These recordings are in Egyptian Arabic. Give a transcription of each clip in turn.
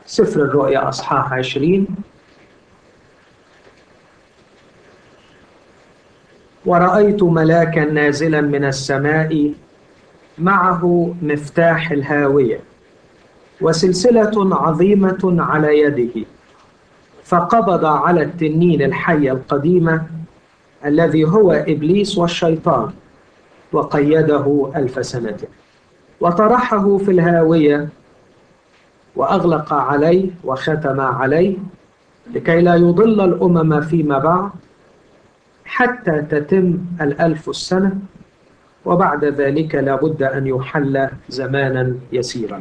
سفر الرؤيا أصحاح عشرين ورأيت ملاكا نازلا من السماء معه مفتاح الهاوية وسلسلة عظيمة على يده فقبض على التنين الحية القديمة الذي هو إبليس والشيطان وقيده ألف سنة وطرحه في الهاوية وأغلق عليه وختم عليه لكي لا يضل الأمم فيما بعد حتى تتم الألف السنة وبعد ذلك لا بد أن يحل زمانا يسيرا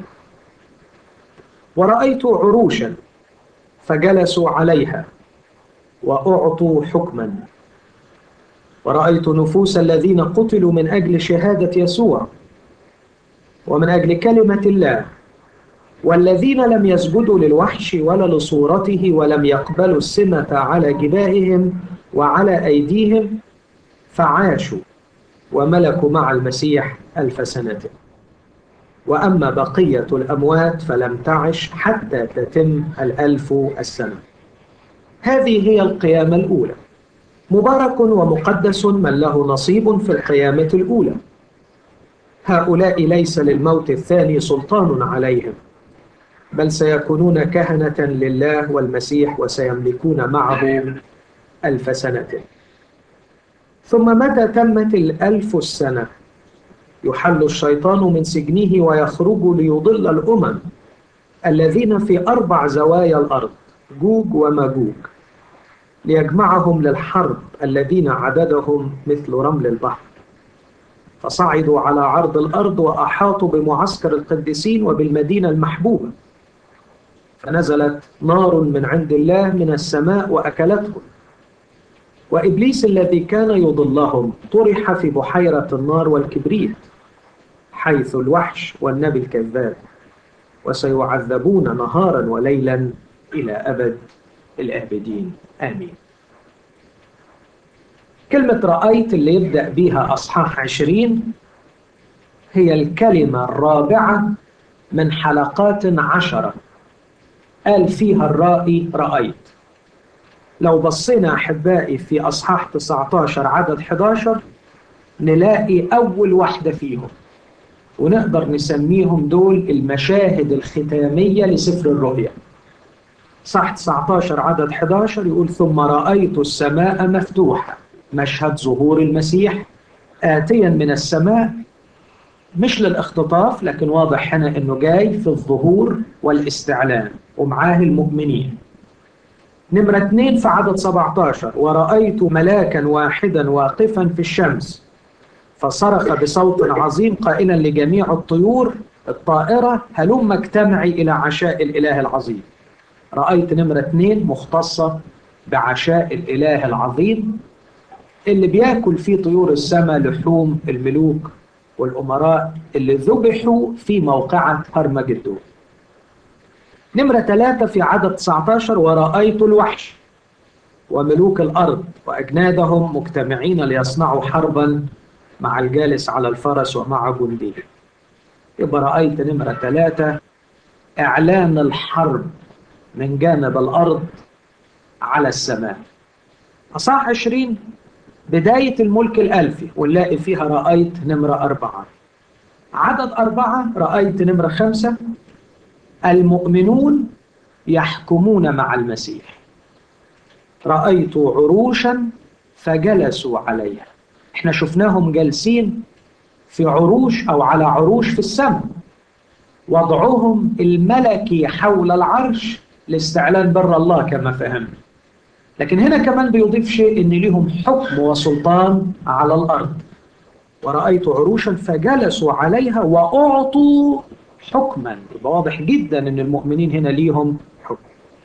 ورأيت عروشا فجلسوا عليها وأعطوا حكما ورأيت نفوس الذين قتلوا من أجل شهادة يسوع ومن أجل كلمة الله والذين لم يسجدوا للوحش ولا لصورته ولم يقبلوا السمة على جباههم وعلى أيديهم فعاشوا وملكوا مع المسيح ألف سنة وأما بقية الأموات فلم تعش حتى تتم الألف السنة هذه هي القيامة الأولى مبارك ومقدس من له نصيب في القيامة الأولى هؤلاء ليس للموت الثاني سلطان عليهم بل سيكونون كهنة لله والمسيح وسيملكون معه ألف سنة ثم متى تمت الألف السنة يحل الشيطان من سجنه ويخرج ليضل الأمم الذين في أربع زوايا الأرض جوج وماجوج ليجمعهم للحرب الذين عددهم مثل رمل البحر فصعدوا على عرض الأرض وأحاطوا بمعسكر القديسين وبالمدينة المحبوبة فنزلت نار من عند الله من السماء وأكلتهم وإبليس الذي كان يضلهم طرح في بحيرة النار والكبريت حيث الوحش والنبي الكذاب وسيعذبون نهارا وليلا إلى أبد الآبدين آمين كلمة رأيت اللي يبدأ بها أصحاح عشرين هي الكلمة الرابعة من حلقات عشرة قال فيها الرائي رأيت لو بصينا أحبائي في أصحاح 19 عدد 11 نلاقي أول واحدة فيهم ونقدر نسميهم دول المشاهد الختامية لسفر الرؤيا صح 19 عدد 11 يقول ثم رأيت السماء مفتوحة مشهد ظهور المسيح آتيا من السماء مش للاختطاف لكن واضح هنا انه جاي في الظهور والاستعلان ومعاه المؤمنين نمرة اثنين في عدد 17 ورأيت ملاكا واحدا واقفا في الشمس فصرخ بصوت عظيم قائلا لجميع الطيور الطائرة هلم اجتمعي إلى عشاء الإله العظيم رأيت نمرة اثنين مختصة بعشاء الإله العظيم اللي بياكل فيه طيور السماء لحوم الملوك والأمراء اللي ذبحوا في موقعة هرمجدون نمرة ثلاثة في عدد 19 ورأيت الوحش وملوك الأرض وأجنادهم مجتمعين ليصنعوا حربا مع الجالس على الفرس ومع جنديه يبقى رأيت نمرة ثلاثة إعلان الحرب من جانب الأرض على السماء أصح عشرين بداية الملك الألفي ونلاقي فيها رأيت نمرة أربعة عدد أربعة رأيت نمرة خمسة المؤمنون يحكمون مع المسيح رأيت عروشا فجلسوا عليها احنا شفناهم جالسين في عروش أو على عروش في السماء وضعهم الملكي حول العرش لاستعلان بر الله كما فهمنا لكن هنا كمان بيضيف شيء ان ليهم حكم وسلطان على الارض ورأيت عروشا فجلسوا عليها وأعطوا حكما يبقى واضح جدا ان المؤمنين هنا ليهم حكم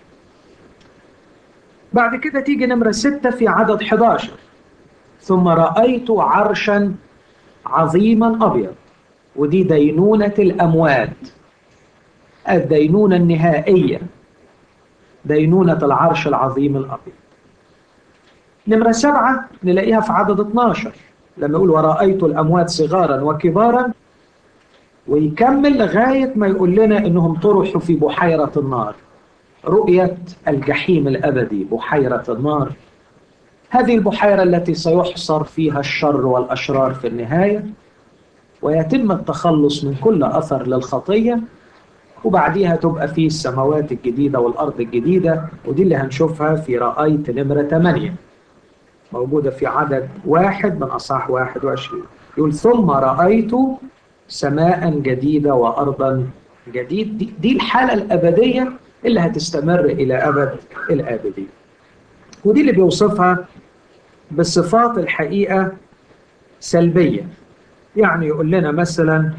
بعد كده تيجي نمرة ستة في عدد 11 ثم رأيت عرشا عظيما أبيض ودي دينونة الأموات الدينونة النهائية دينونة العرش العظيم الأبيض نمرة سبعة نلاقيها في عدد 12 لما يقول ورأيت الأموات صغارا وكبارا ويكمل لغاية ما يقول لنا إنهم طرحوا في بحيرة النار رؤية الجحيم الأبدي بحيرة النار هذه البحيرة التي سيحصر فيها الشر والأشرار في النهاية ويتم التخلص من كل أثر للخطية وبعديها تبقى في السماوات الجديدة والأرض الجديدة ودي اللي هنشوفها في رأيت نمرة 8 موجودة في عدد واحد من أصحاح 21 يقول ثم رأيت سماء جديدة وأرضا جديد دي, دي الحالة الأبدية اللي هتستمر إلى أبد الآبدين ودي اللي بيوصفها بصفات الحقيقة سلبية يعني يقول لنا مثلا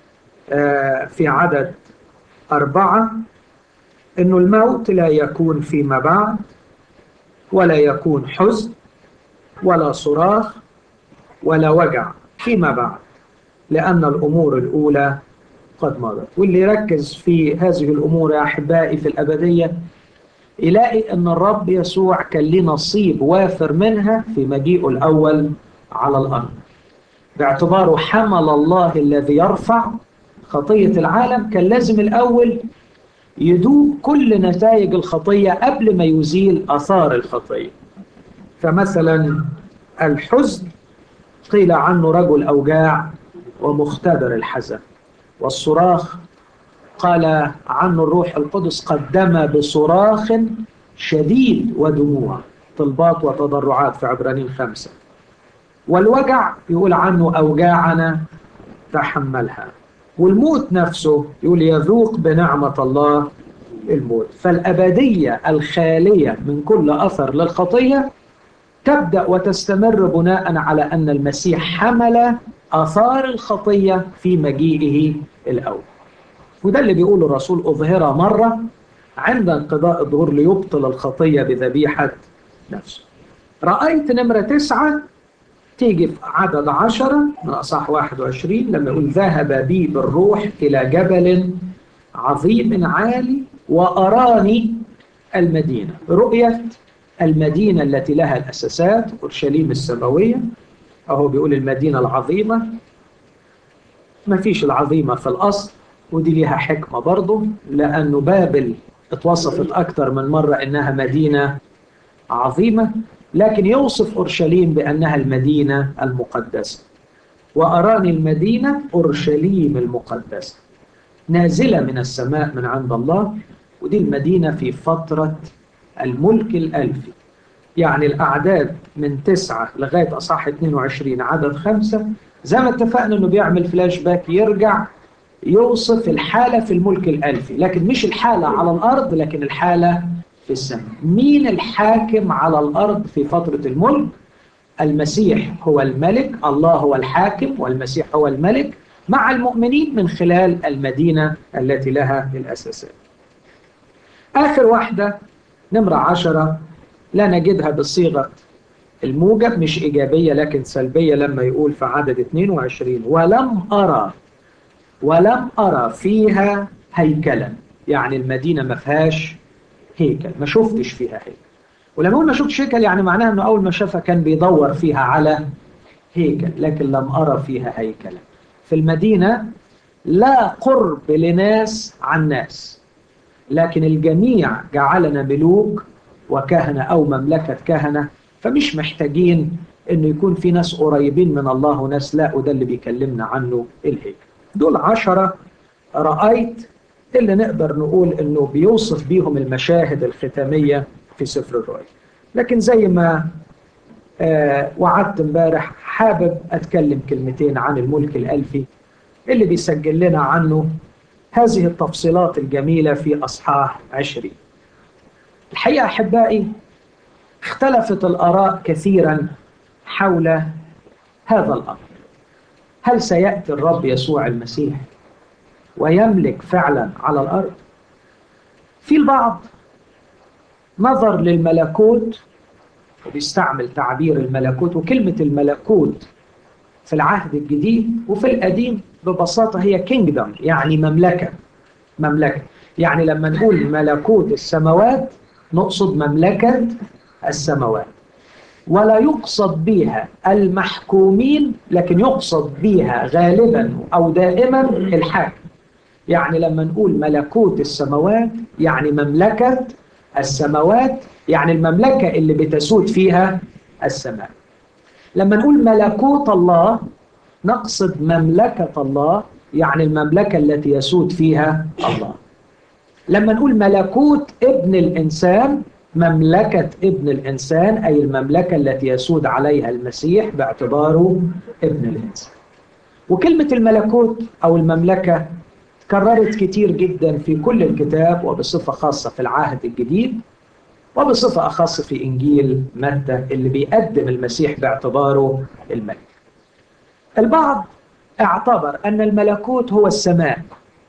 في عدد أربعة إنه الموت لا يكون فيما بعد ولا يكون حزن ولا صراخ ولا وجع فيما بعد لأن الأمور الأولى قد مضت واللي يركز في هذه الأمور يا أحبائي في الأبدية يلاقي أن الرب يسوع كان ليه نصيب وافر منها في مجيئه الأول على الأرض باعتباره حمل الله الذي يرفع خطية العالم كان لازم الأول يدوب كل نتائج الخطية قبل ما يزيل أثار الخطية فمثلا الحزن قيل عنه رجل أوجاع ومختبر الحزن والصراخ قال عنه الروح القدس قدم بصراخ شديد ودموع طلبات وتضرعات في عبرانين خمسة والوجع يقول عنه أوجاعنا تحملها والموت نفسه يقول يذوق بنعمة الله الموت فالأبدية الخالية من كل أثر للخطية تبدأ وتستمر بناء على أن المسيح حمل آثار الخطية في مجيئه الأول وده اللي بيقوله الرسول أظهر مرة عند انقضاء الظهور ليبطل الخطية بذبيحة نفسه رأيت نمرة تسعة تيجي في عدد عشرة من أصح 21 لما يقول ذهب بي بالروح إلى جبل عظيم عالي وأراني المدينة رؤية المدينة التي لها الأساسات أورشليم السماوية أهو بيقول المدينة العظيمة ما فيش العظيمة في الأصل ودي ليها حكمة برضه لأنه بابل اتوصفت أكثر من مرة إنها مدينة عظيمة لكن يوصف أورشليم بأنها المدينة المقدسة وأراني المدينة أورشليم المقدسة نازلة من السماء من عند الله ودي المدينة في فترة الملك الألفي يعني الأعداد من تسعة لغاية أصح 22 عدد خمسة زي ما اتفقنا أنه بيعمل فلاش باك يرجع يوصف الحالة في الملك الألفي لكن مش الحالة على الأرض لكن الحالة في السماء مين الحاكم على الأرض في فترة الملك المسيح هو الملك الله هو الحاكم والمسيح هو الملك مع المؤمنين من خلال المدينة التي لها الأساسات آخر واحدة نمرة عشرة لا نجدها بصيغة الموجب مش إيجابية لكن سلبية لما يقول في عدد 22 ولم أرى ولم أرى فيها هيكلا يعني المدينة ما فيهاش هيكل ما شفتش فيها هيكل ولما أقول ما شفتش هيكل يعني معناها أنه أول ما شافها كان بيدور فيها على هيكل لكن لم أرى فيها هيكلا في المدينة لا قرب لناس عن ناس لكن الجميع جعلنا ملوك وكهنة أو مملكة كهنة فمش محتاجين أنه يكون في ناس قريبين من الله وناس لا وده اللي بيكلمنا عنه الهيكل دول عشرة رأيت اللي نقدر نقول أنه بيوصف بيهم المشاهد الختامية في سفر الرؤيا لكن زي ما آه وعدت امبارح حابب أتكلم كلمتين عن الملك الألفي اللي بيسجل لنا عنه هذه التفصيلات الجميلة في أصحاح عشرين الحقيقة أحبائي اختلفت الآراء كثيرا حول هذا الأمر هل سيأتي الرب يسوع المسيح ويملك فعلا على الأرض في البعض نظر للملكوت وبيستعمل تعبير الملكوت وكلمة الملكوت في العهد الجديد وفي القديم ببساطة هي كينجدم يعني مملكة مملكة يعني لما نقول ملكوت السماوات نقصد مملكة السماوات ولا يقصد بها المحكومين لكن يقصد بها غالبا أو دائما الحاكم يعني لما نقول ملكوت السماوات يعني مملكة السماوات يعني المملكة اللي بتسود فيها السماء لما نقول ملكوت الله نقصد مملكة الله يعني المملكة التي يسود فيها الله لما نقول ملكوت ابن الإنسان مملكة ابن الإنسان أي المملكة التي يسود عليها المسيح باعتباره ابن الإنسان وكلمة الملكوت أو المملكة تكررت كتير جدا في كل الكتاب وبصفة خاصة في العهد الجديد وبصفة أخص في إنجيل متى اللي بيقدم المسيح باعتباره الملك البعض اعتبر أن الملكوت هو السماء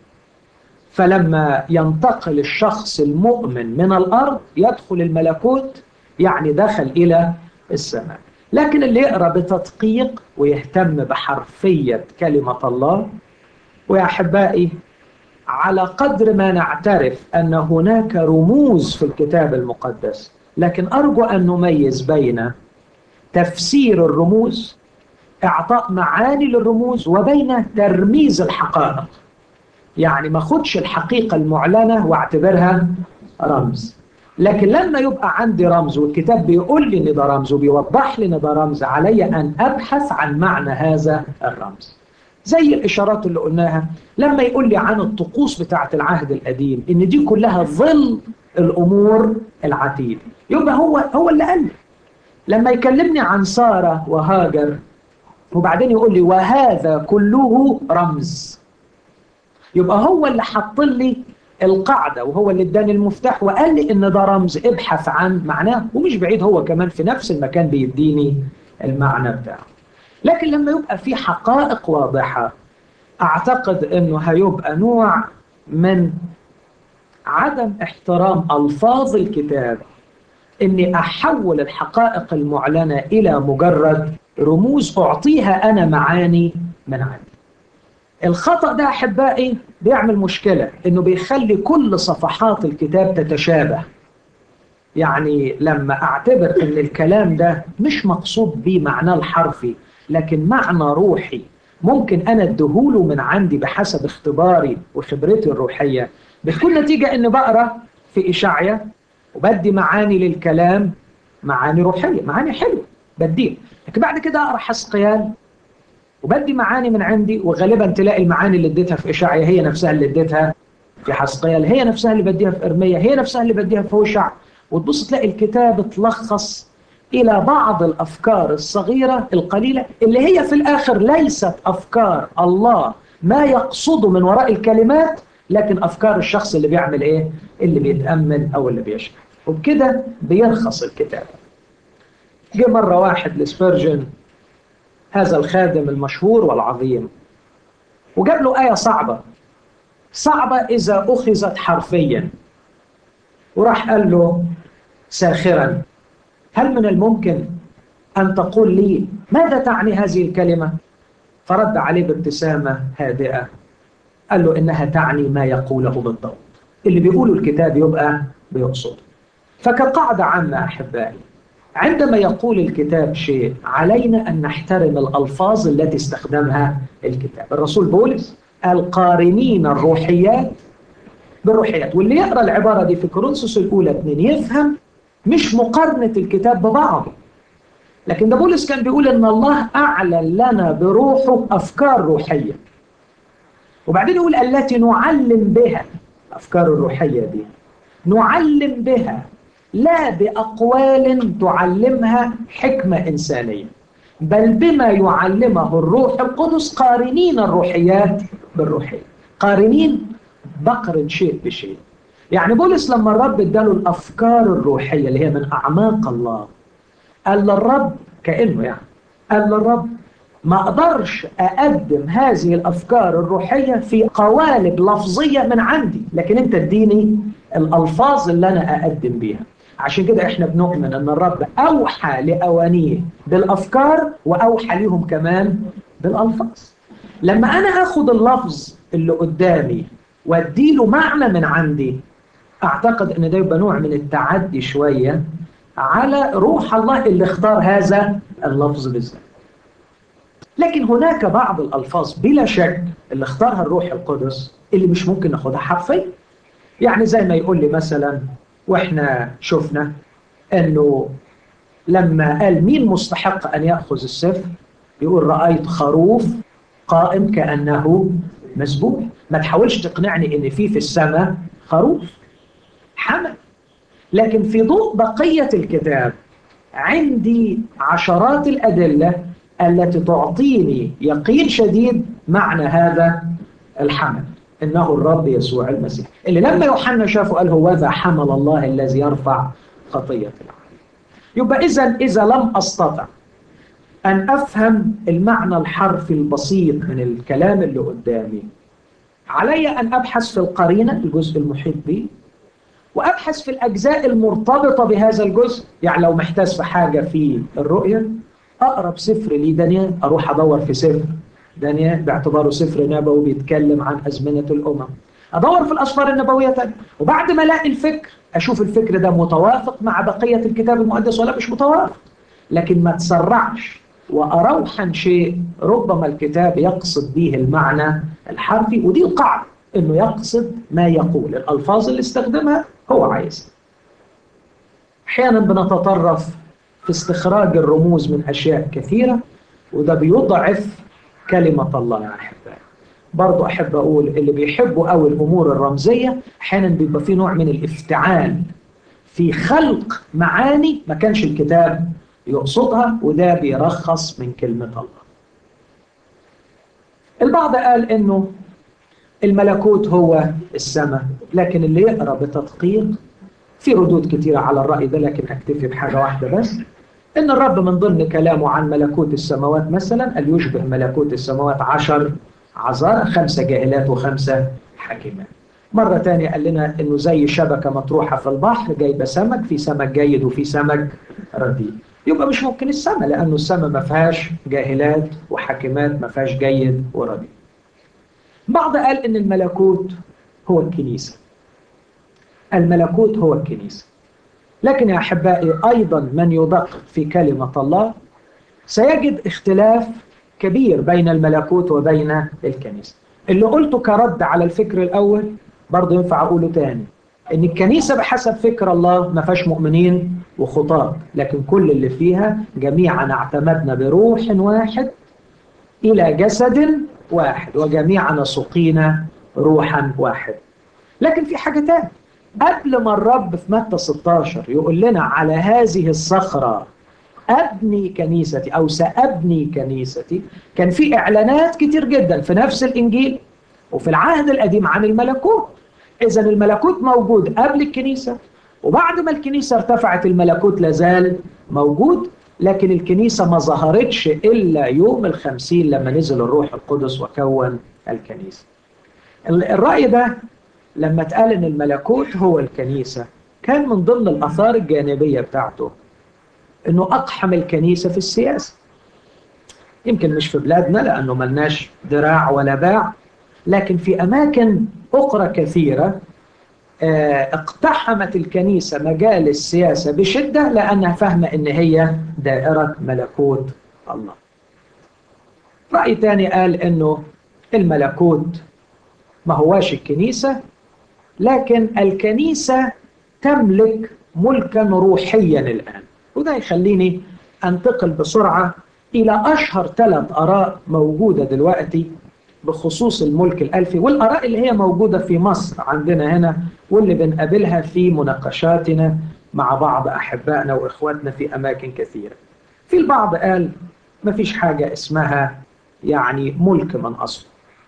فلما ينتقل الشخص المؤمن من الأرض يدخل الملكوت يعني دخل إلى السماء لكن اللي يقرأ بتدقيق ويهتم بحرفية كلمة الله ويا أحبائي على قدر ما نعترف أن هناك رموز في الكتاب المقدس لكن أرجو أن نميز بين تفسير الرموز إعطاء معاني للرموز وبين ترميز الحقائق يعني ما خدش الحقيقة المعلنة واعتبرها رمز لكن لما يبقى عندي رمز والكتاب بيقول لي ان ده رمز وبيوضح لي ان ده رمز علي ان ابحث عن معنى هذا الرمز زي الاشارات اللي قلناها لما يقول لي عن الطقوس بتاعه العهد القديم ان دي كلها ظل الامور العتيده يبقى هو هو اللي قال لي لما يكلمني عن ساره وهاجر وبعدين يقول لي وهذا كله رمز يبقى هو اللي حط لي القاعدة وهو اللي اداني المفتاح وقال لي ان ده رمز ابحث عن معناه ومش بعيد هو كمان في نفس المكان بيديني المعنى بتاعه لكن لما يبقى في حقائق واضحة اعتقد انه هيبقى نوع من عدم احترام الفاظ الكتاب اني احول الحقائق المعلنة الى مجرد رموز اعطيها انا معاني من عندي الخطأ ده أحبائي بيعمل مشكلة إنه بيخلي كل صفحات الكتاب تتشابه يعني لما أعتبر إن الكلام ده مش مقصود بيه معناه الحرفي لكن معنى روحي ممكن أنا أديهوله من عندي بحسب اختباري وخبرتي الروحية بتكون نتيجة إني بقرأ في إشعيا وبدي معاني للكلام معاني روحية معاني حلوة بديها لكن بعد كده أقرأ حسقيال وبدي معاني من عندي وغالبا تلاقي المعاني اللي اديتها في اشعيا هي نفسها اللي اديتها في حسقيال هي نفسها اللي بديها في ارميا هي نفسها اللي بديها في هوشع وتبص تلاقي الكتاب اتلخص الى بعض الافكار الصغيره القليله اللي هي في الاخر ليست افكار الله ما يقصده من وراء الكلمات لكن افكار الشخص اللي بيعمل ايه اللي بيتامل او اللي بيشرح وبكده بيرخص الكتاب جه مره واحد لسبيرجن هذا الخادم المشهور والعظيم وجاب له آية صعبة صعبة إذا أخذت حرفيا وراح قال له ساخرا هل من الممكن أن تقول لي ماذا تعني هذه الكلمة فرد عليه بابتسامة هادئة قال له إنها تعني ما يقوله بالضبط اللي بيقوله الكتاب يبقى بيقصد فكقاعدة عامة أحبائي عندما يقول الكتاب شيء علينا أن نحترم الألفاظ التي استخدمها الكتاب الرسول بولس قال قارنين الروحيات بالروحيات واللي يقرأ العبارة دي في كورنثوس الأولى 2 يفهم مش مقارنة الكتاب ببعضه لكن ده بولس كان بيقول ان الله اعلن لنا بروحه افكار روحيه وبعدين يقول التي نعلم بها الافكار الروحيه دي نعلم بها لا باقوال تعلمها حكمه انسانيه بل بما يعلمه الروح القدس قارنين الروحيات بالروحيه قارنين بقرن شيء بشيء يعني بولس لما الرب اداله الافكار الروحيه اللي هي من اعماق الله قال للرب كانه يعني قال للرب ما اقدرش اقدم هذه الافكار الروحيه في قوالب لفظيه من عندي لكن انت اديني الالفاظ اللي انا اقدم بيها عشان كده احنا بنؤمن ان الرب اوحى لاوانيه بالافكار واوحى ليهم كمان بالالفاظ لما انا اخد اللفظ اللي قدامي واديله معنى من عندي اعتقد ان ده يبقى نوع من التعدي شويه على روح الله اللي اختار هذا اللفظ بالذات لكن هناك بعض الألفاظ بلا شك اللي اختارها الروح القدس اللي مش ممكن ناخدها حرفيا يعني زي ما يقول لي مثلا واحنا شفنا انه لما قال مين مستحق ان ياخذ السفر يقول رايت خروف قائم كانه مسبوح ما تحاولش تقنعني ان في في السماء خروف حمل لكن في ضوء بقيه الكتاب عندي عشرات الادله التي تعطيني يقين شديد معنى هذا الحمل انه الرب يسوع المسيح اللي لما يوحنا شافه قال هو ذا حمل الله الذي يرفع خطيه العالم يبقى اذا اذا لم استطع ان افهم المعنى الحرفي البسيط من الكلام اللي قدامي علي ان ابحث في القرينه الجزء المحيط بي وابحث في الاجزاء المرتبطه بهذا الجزء يعني لو محتاج في حاجه في الرؤيه اقرب سفر لي دانيال اروح ادور في سفر دانيال باعتباره سفر نبوي بيتكلم عن ازمنه الامم ادور في الاسفار النبويه تاني وبعد ما الاقي الفكر اشوف الفكر ده متوافق مع بقيه الكتاب المقدس ولا مش متوافق لكن ما تسرعش واروحا شيء ربما الكتاب يقصد به المعنى الحرفي ودي القاعده انه يقصد ما يقول الالفاظ اللي استخدمها هو عايزها احيانا بنتطرف في استخراج الرموز من اشياء كثيره وده بيضعف كلمه الله يا احبائي برضو احب اقول اللي بيحبوا قوي الامور الرمزيه احيانا بيبقى في نوع من الافتعال في خلق معاني ما كانش الكتاب يقصدها وده بيرخص من كلمه الله البعض قال انه الملكوت هو السماء لكن اللي يقرا بتدقيق في ردود كثيرة على الرأي ده لكن أكتفي بحاجة واحدة بس إن الرب من ضمن كلامه عن ملكوت السماوات مثلا قال يشبه ملكوت السماوات عشر عذارى خمسة جاهلات وخمسة حكيمات مرة تانية قال لنا إنه زي شبكة مطروحة في البحر جايبة سمك في سمك جيد وفي سمك رديء يبقى مش ممكن السماء لأنه السماء ما فيهاش جاهلات وحكيمات ما فيهاش جيد ورديء بعض قال إن الملكوت هو الكنيسة الملكوت هو الكنيسة لكن يا أحبائي أيضا من يدقق في كلمة الله سيجد اختلاف كبير بين الملكوت وبين الكنيسة اللي قلته كرد على الفكر الأول برضه ينفع أقوله تاني إن الكنيسة بحسب فكر الله ما فيهاش مؤمنين وخطاب لكن كل اللي فيها جميعا اعتمدنا بروح واحد إلى جسد واحد وجميعنا سقينا روحا واحد لكن في حاجة تانية قبل ما الرب في متى 16 يقول لنا على هذه الصخرة أبني كنيستي أو سأبني كنيستي كان في إعلانات كتير جدا في نفس الإنجيل وفي العهد القديم عن الملكوت إذا الملكوت موجود قبل الكنيسة وبعد ما الكنيسة ارتفعت الملكوت لازال موجود لكن الكنيسة ما ظهرتش إلا يوم الخمسين لما نزل الروح القدس وكون الكنيسة الرأي ده لما اتقال ان الملكوت هو الكنيسة كان من ضمن الآثار الجانبية بتاعته انه أقحم الكنيسة في السياسة يمكن مش في بلادنا لأنه ملناش دراع ولا باع لكن في أماكن أخرى كثيرة اقتحمت الكنيسة مجال السياسة بشدة لأنها فاهمة إن هي دائرة ملكوت الله رأي تاني قال إنه الملكوت ما هواش الكنيسة لكن الكنيسة تملك ملكا روحيا الآن وده يخليني أنتقل بسرعة إلى أشهر ثلاث آراء موجودة دلوقتي بخصوص الملك الألفي والآراء اللي هي موجودة في مصر عندنا هنا واللي بنقابلها في مناقشاتنا مع بعض أحبائنا وإخواتنا في أماكن كثيرة في البعض قال ما فيش حاجة اسمها يعني ملك من أصله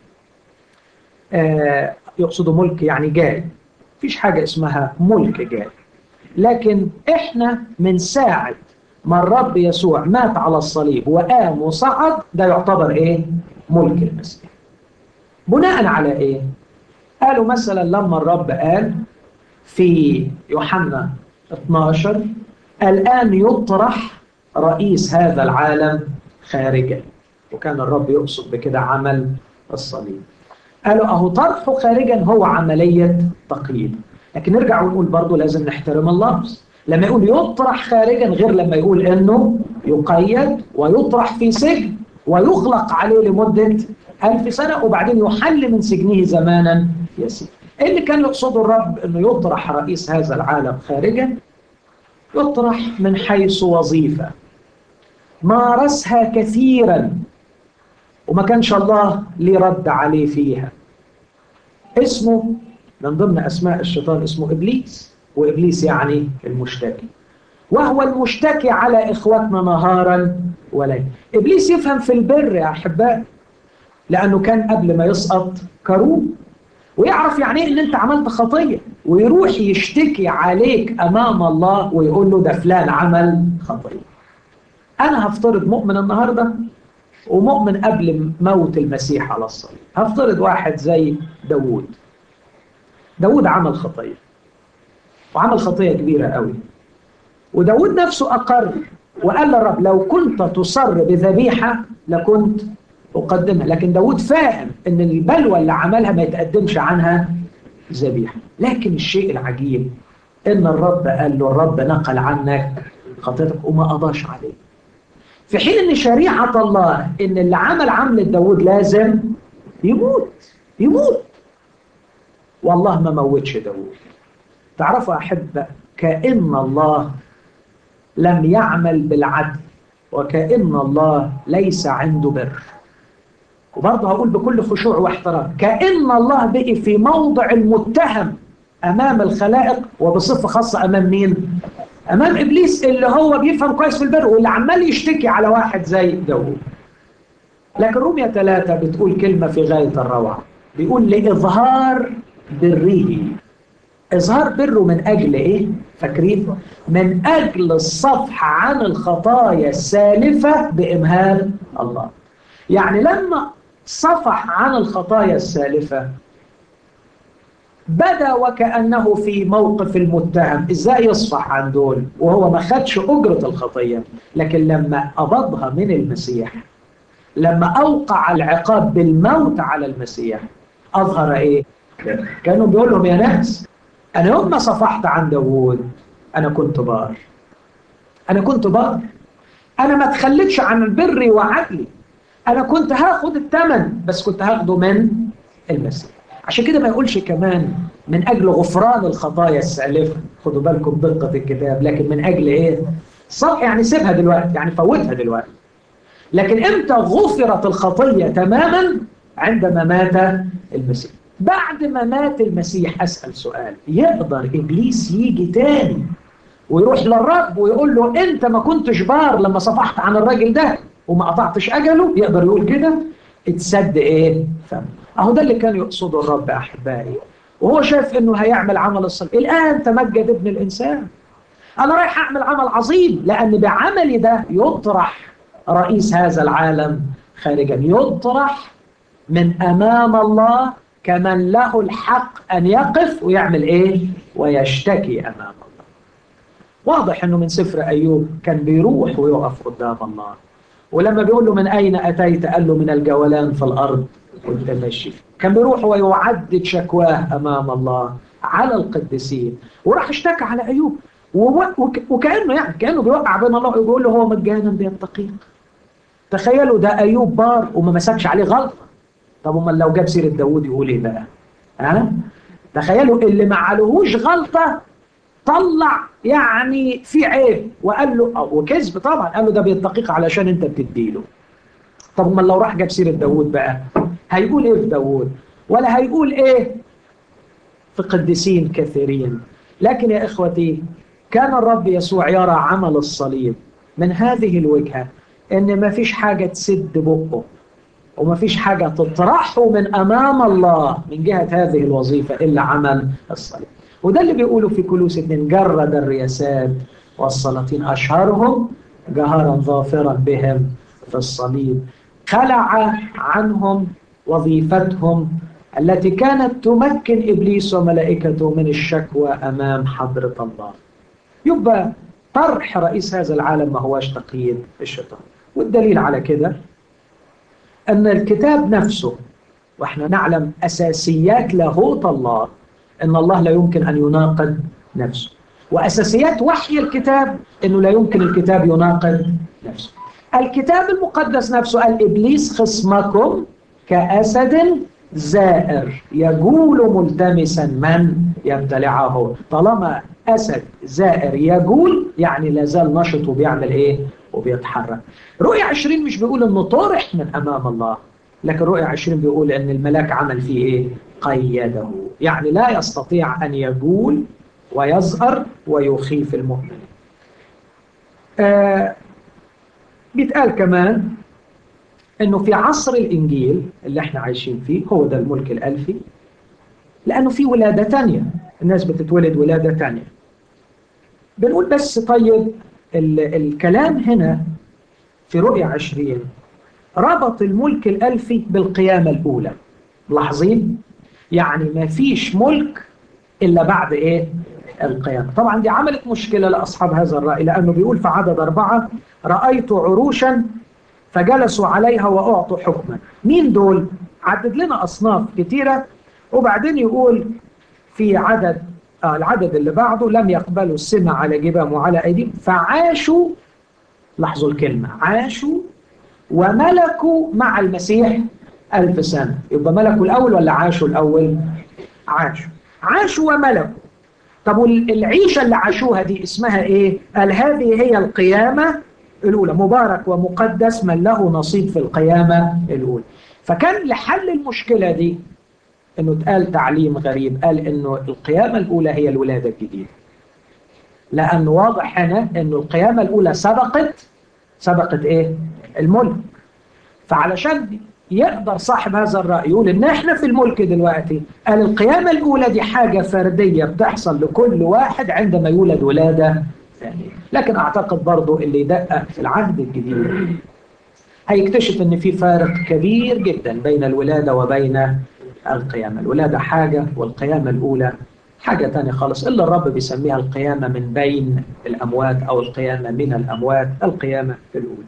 آه يقصدوا ملك يعني جاي فيش حاجة اسمها ملك جاي لكن احنا من ساعة ما الرب يسوع مات على الصليب وقام وصعد ده يعتبر ايه ملك المسيح بناء على ايه قالوا مثلا لما الرب قال في يوحنا 12 الآن يطرح رئيس هذا العالم خارجا وكان الرب يقصد بكده عمل الصليب قالوا اهو طرحه خارجا هو عملية تقييد لكن نرجع ونقول برضه لازم نحترم اللفظ لما يقول يطرح خارجا غير لما يقول انه يقيد ويطرح في سجن ويغلق عليه لمدة ألف سنة وبعدين يحل من سجنه زمانا يسير اللي كان يقصده الرب أنه يطرح رئيس هذا العالم خارجا يطرح من حيث وظيفة مارسها كثيرا وما كانش الله ليه رد عليه فيها اسمه من ضمن أسماء الشيطان اسمه إبليس وإبليس يعني المشتكي وهو المشتكي على إخوتنا نهارا وليلا إبليس يفهم في البر يا أحباء لأنه كان قبل ما يسقط كروب ويعرف يعني ايه ان انت عملت خطيه ويروح يشتكي عليك امام الله ويقول له ده فلان عمل خطيه انا هفترض مؤمن النهارده ومؤمن قبل موت المسيح على الصليب هفترض واحد زي داوود داوود عمل خطيه وعمل خطيه كبيره قوي وداود نفسه أقر وقال للرب لو كنت تصر بذبيحة لكنت أقدمها لكن داود فاهم أن البلوى اللي عملها ما يتقدمش عنها ذبيحة لكن الشيء العجيب أن الرب قال له الرب نقل عنك خطيتك وما قضاش عليه في حين أن شريعة الله أن اللي عمل عملة داود لازم يموت يموت والله ما موتش داود تعرفوا أحبة كأن الله لم يعمل بالعدل وكأن الله ليس عنده بر وبرضه هقول بكل خشوع واحترام كأن الله بقي في موضع المتهم أمام الخلائق وبصفة خاصة أمام مين؟ أمام إبليس اللي هو بيفهم كويس في البر واللي عمال يشتكي على واحد زي داوود لكن رومية ثلاثة بتقول كلمة في غاية الروعة بيقول لإظهار بره إظهار بره من أجل إيه؟ فاكرين؟ من أجل الصفح عن الخطايا السالفة بإمهال الله يعني لما صفح عن الخطايا السالفة بدا وكأنه في موقف المتهم إزاي يصفح عن دول وهو ما خدش أجرة الخطية لكن لما قبضها من المسيح لما أوقع العقاب بالموت على المسيح أظهر إيه؟ كانوا بيقول لهم يا ناس أنا يوم ما صفحت عن داوود أنا كنت بار أنا كنت بار أنا ما تخليتش عن البر وعدلي أنا كنت هاخد الثمن بس كنت هاخده من المسيح عشان كده ما يقولش كمان من أجل غفران الخطايا السالفة خدوا بالكم دقة الكتاب لكن من أجل إيه؟ صح يعني سيبها دلوقتي يعني فوتها دلوقتي لكن إمتى غفرت الخطية تماما عندما مات المسيح بعد ما مات المسيح أسأل سؤال يقدر إبليس يجي تاني ويروح للرب ويقول له أنت ما كنتش بار لما صفحت عن الراجل ده وما قطعتش أجله يقدر يقول كده اتسد إيه فم أهو ده اللي كان يقصده الرب أحبائي وهو شايف أنه هيعمل عمل الصليب الآن تمجد ابن الإنسان أنا رايح أعمل عمل عظيم لأن بعملي ده يطرح رئيس هذا العالم خارجا يطرح من أمام الله كمن له الحق أن يقف ويعمل إيه ويشتكي أمام الله واضح أنه من سفر أيوب كان بيروح ويقف قدام الله ولما بيقول له من أين أتيت قال له من الجولان في الأرض كنت ماشي كان بيروح ويعدد شكواه أمام الله على القديسين وراح اشتكى على أيوب وكأنه يعني كأنه بيوقع بين الله ويقول له هو مجانا بيتقيك تخيلوا ده أيوب بار وما مسكش عليه غلطة طب امال لو جاب سيرة داوود يقول ايه بقى ها تخيلوا اللي ما عليهوش غلطة طلع يعني في عيب وقال له وكذب طبعا قال له ده بيتقيك علشان انت بتديله طب امال لو راح جاب سيرة داوود بقى هيقول ايه في داوود ولا هيقول ايه في قديسين كثيرين لكن يا اخوتي كان الرب يسوع يرى عمل الصليب من هذه الوجهة ان ما فيش حاجة تسد بقه وما فيش حاجة تطرحه من أمام الله من جهة هذه الوظيفة إلا عمل الصليب وده اللي بيقولوا في كلوس اتنين جرد الرياسات والسلاطين أشهرهم جهرا ظافرا بهم في الصليب خلع عنهم وظيفتهم التي كانت تمكن إبليس وملائكته من الشكوى أمام حضرة الله يبقى طرح رئيس هذا العالم ما هواش تقييد الشيطان والدليل على كده أن الكتاب نفسه وإحنا نعلم أساسيات لاهوت الله أن الله لا يمكن أن يناقض نفسه وأساسيات وحي الكتاب أنه لا يمكن الكتاب يناقض نفسه الكتاب المقدس نفسه قال إبليس خصمكم كأسد زائر يجول ملتمسا من يبتلعه طالما أسد زائر يجول يعني لازال نشط وبيعمل إيه وبيتحرك رؤية عشرين مش بيقول إنه طرح من أمام الله لكن رؤية عشرين بيقول إن الملاك عمل فيه إيه قيده يعني لا يستطيع أن يجول ويزأر ويخيف المؤمن آه بيتقال كمان انه في عصر الانجيل اللي احنا عايشين فيه هو ده الملك الالفي لانه في ولاده تانية الناس بتتولد ولاده تانية بنقول بس طيب ال الكلام هنا في رؤية عشرين ربط الملك الالفي بالقيامه الاولى ملاحظين يعني ما فيش ملك الا بعد ايه القيامة طبعا دي عملت مشكلة لأصحاب هذا الرأي لأنه بيقول في عدد أربعة رأيت عروشا فجلسوا عليها وأعطوا حكما مين دول؟ عدد لنا أصناف كتيرة وبعدين يقول في عدد آه العدد اللي بعده لم يقبلوا السمع على جبام وعلى أيديهم فعاشوا لاحظوا الكلمة عاشوا وملكوا مع المسيح ألف سنة يبقى ملكوا الأول ولا عاشوا الأول؟ عاشوا عاشوا وملكوا طب والعيشة اللي عاشوها دي اسمها ايه؟ قال هذه هي القيامة الأولى مبارك ومقدس من له نصيب في القيامة الأولى فكان لحل المشكلة دي انه اتقال تعليم غريب قال انه القيامة الأولى هي الولادة الجديدة لأنه واضح هنا انه القيامة الأولى سبقت سبقت ايه؟ الملك فعلشان يقدر صاحب هذا الرأي يقول إن إحنا في الملك دلوقتي قال القيامة الأولى دي حاجة فردية بتحصل لكل واحد عندما يولد ولادة ثانية لكن أعتقد برضو اللي يدقق في العهد الجديد هيكتشف إن في فارق كبير جدا بين الولادة وبين القيامة الولادة حاجة والقيامة الأولى حاجة تانية خالص إلا الرب بيسميها القيامة من بين الأموات أو القيامة من الأموات القيامة الأولى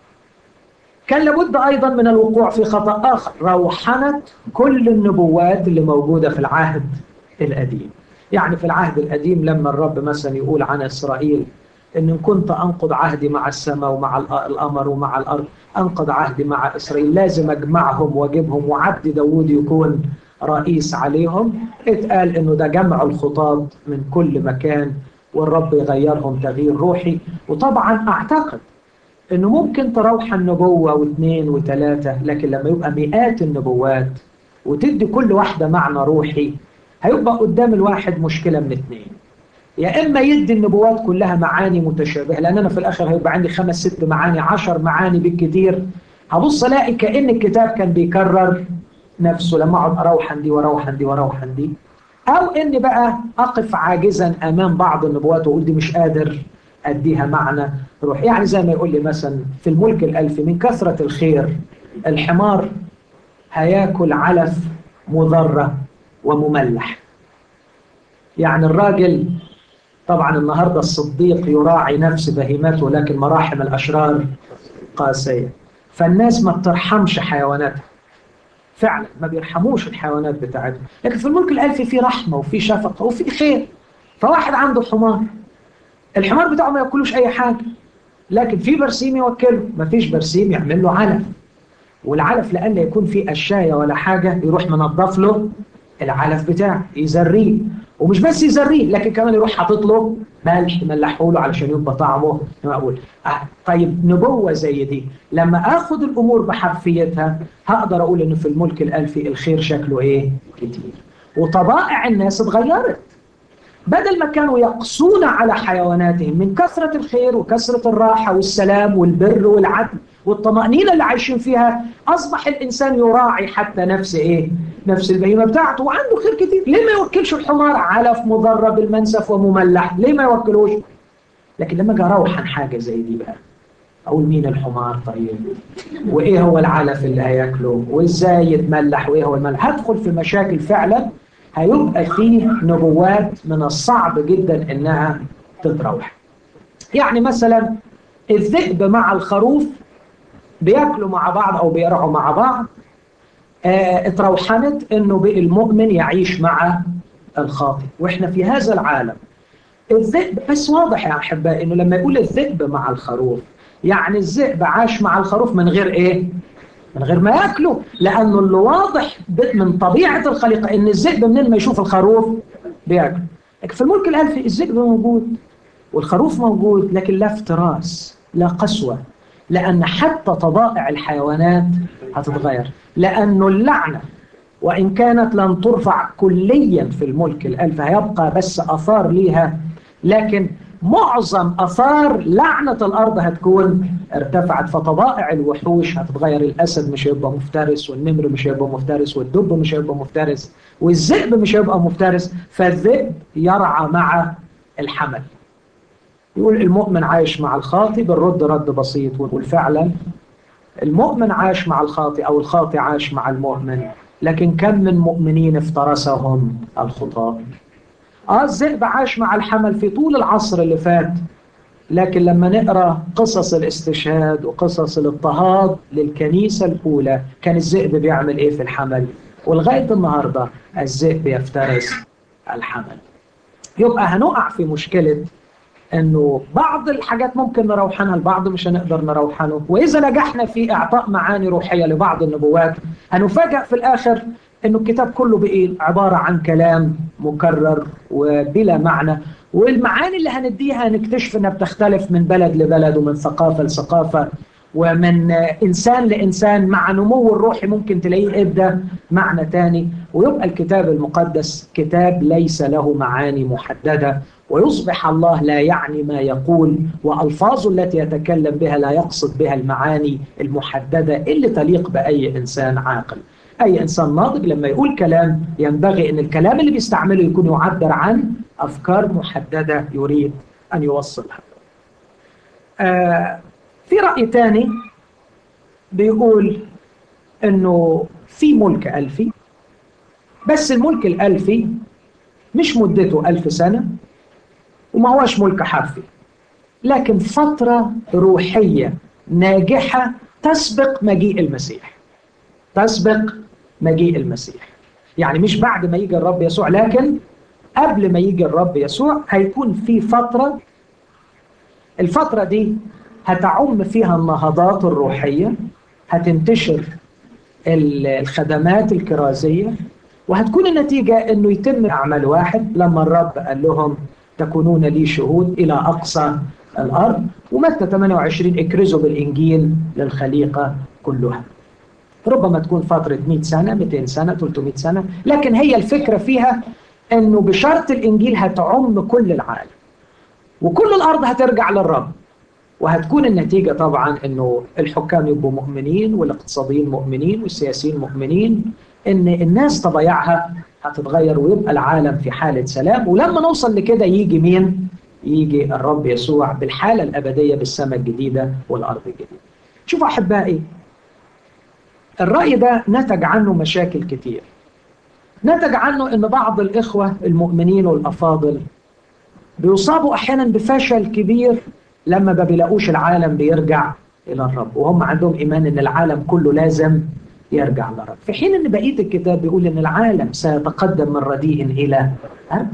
كان لابد أيضا من الوقوع في خطأ آخر روحنة كل النبوات اللي موجودة في العهد القديم يعني في العهد القديم لما الرب مثلا يقول عن إسرائيل إن كنت أنقض عهدي مع السماء ومع القمر ومع الأرض أنقض عهدي مع إسرائيل لازم أجمعهم وأجيبهم وعبد داود يكون رئيس عليهم اتقال إنه ده جمع الخطاب من كل مكان والرب يغيرهم تغيير روحي وطبعا أعتقد انه ممكن تروح النبوة واثنين وثلاثة لكن لما يبقى مئات النبوات وتدي كل واحدة معنى روحي هيبقى قدام الواحد مشكلة من اثنين يا إما يدي النبوات كلها معاني متشابهة لأن أنا في الآخر هيبقى عندي خمس ست معاني عشر معاني بالكثير هبص ألاقي كأن الكتاب كان بيكرر نفسه لما أقعد أروح عندي وأروح عندي وأروح عندي أو إني بقى أقف عاجزا أمام بعض النبوات وأقول دي مش قادر أديها معنى روح يعني زي ما يقول لي مثلا في الملك الألفي من كثرة الخير الحمار هياكل علف مضرة ومملح يعني الراجل طبعا النهاردة الصديق يراعي نفس بهيمته لكن مراحم الأشرار قاسية فالناس ما بترحمش حيواناتها فعلا ما بيرحموش الحيوانات بتاعتهم لكن في الملك الألفي في رحمة وفي شفقة وفي خير فواحد عنده حمار الحمار بتاعه ما ياكلوش اي حاجه لكن في برسيم يوكله ما فيش برسيم يعمل له علف والعلف لألا يكون فيه قشايه ولا حاجه يروح منظف له العلف بتاعه يزريه ومش بس يزريه لكن كمان يروح حاطط له ملح يملحه له علشان يبقى طعمه مقبول آه طيب نبوه زي دي لما اخد الامور بحرفيتها هقدر اقول انه في الملك الالفي الخير شكله ايه كتير وطبائع الناس اتغيرت بدل ما كانوا يقصون على حيواناتهم من كثرة الخير وكثرة الراحة والسلام والبر والعدل والطمأنينة اللي عايشين فيها أصبح الإنسان يراعي حتى نفس إيه؟ نفس البهيمة بتاعته وعنده خير كتير ليه ما يوكلش الحمار علف مضرة بالمنسف ومملح ليه ما يوكلوش لكن لما اجي اروح عن حاجة زي دي بقى أقول مين الحمار طيب وإيه هو العلف اللي هياكله وإزاي يتملح وإيه هو الملح هدخل في مشاكل فعلا هيبقى فيه نبوات من الصعب جدا انها تتروح يعني مثلا الذئب مع الخروف بياكلوا مع بعض او بيرعوا مع بعض اه اتروحنت انه المؤمن يعيش مع الخاطئ واحنا في هذا العالم الذئب بس واضح يا احبائي انه لما يقول الذئب مع الخروف يعني الذئب عاش مع الخروف من غير ايه من غير ما ياكله لانه اللي واضح من طبيعه الخليقه ان الذئب منين ما يشوف الخروف بياكل لكن في الملك الالفي الذئب موجود والخروف موجود لكن لا افتراس لا قسوه لان حتى طبائع الحيوانات هتتغير لانه اللعنه وان كانت لن ترفع كليا في الملك الالفي هيبقى بس اثار ليها لكن معظم اثار لعنه الارض هتكون ارتفعت فطبائع الوحوش هتتغير الاسد مش هيبقى مفترس والنمر مش هيبقى مفترس والدب مش هيبقى مفترس والذئب مش هيبقى مفترس فالذئب يرعى مع الحمل يقول المؤمن عايش مع الخاطي بالرد رد بسيط والفعلا المؤمن عاش مع الخاطي او الخاطي عاش مع المؤمن لكن كم من مؤمنين افترسهم الخطاه اه الذئب عاش مع الحمل في طول العصر اللي فات لكن لما نقرا قصص الاستشهاد وقصص الاضطهاد للكنيسه الاولى كان الذئب بيعمل ايه في الحمل ولغايه النهارده الذئب يفترس الحمل يبقى هنقع في مشكله انه بعض الحاجات ممكن نروحنها البعض مش هنقدر نروحنه واذا نجحنا في اعطاء معاني روحيه لبعض النبوات هنفاجئ في الاخر انه الكتاب كله بقى عباره عن كلام مكرر وبلا معنى والمعاني اللي هنديها هنكتشف انها بتختلف من بلد لبلد ومن ثقافه لثقافه ومن انسان لانسان مع نمو الروحي ممكن تلاقيه ادى معنى تاني ويبقى الكتاب المقدس كتاب ليس له معاني محدده ويصبح الله لا يعني ما يقول والفاظه التي يتكلم بها لا يقصد بها المعاني المحدده اللي تليق باي انسان عاقل. اي انسان ناضج لما يقول كلام ينبغي ان الكلام اللي بيستعمله يكون يعبر عن افكار محدده يريد ان يوصلها. آه في راي ثاني بيقول انه في ملك الفي بس الملك الالفي مش مدته ألف سنة وما هوش ملك حرفي لكن فترة روحية ناجحة تسبق مجيء المسيح تسبق مجيء المسيح يعني مش بعد ما يجي الرب يسوع لكن قبل ما يجي الرب يسوع هيكون في فترة الفترة دي هتعم فيها النهضات الروحية هتنتشر الخدمات الكرازية وهتكون النتيجة أنه يتم أعمال واحد لما الرب قال لهم تكونون لي شهود إلى أقصى الأرض ومتى 28 اكرزوا بالإنجيل للخليقة كلها ربما تكون فترة 100 سنة 200 سنة 300 سنة لكن هي الفكرة فيها أنه بشرط الإنجيل هتعم كل العالم وكل الأرض هترجع للرب وهتكون النتيجة طبعا أنه الحكام يبقوا مؤمنين والاقتصاديين مؤمنين والسياسيين مؤمنين أن الناس طبيعها هتتغير ويبقى العالم في حالة سلام ولما نوصل لكده يجي مين؟ يجي الرب يسوع بالحالة الأبدية بالسماء الجديدة والأرض الجديدة شوفوا أحبائي الرأي ده نتج عنه مشاكل كتير نتج عنه أن بعض الإخوة المؤمنين والأفاضل بيصابوا أحيانا بفشل كبير لما ما بيلاقوش العالم بيرجع إلى الرب وهم عندهم إيمان أن العالم كله لازم يرجع للرب في حين أن بقية الكتاب بيقول أن العالم سيتقدم من رديء إلى أرض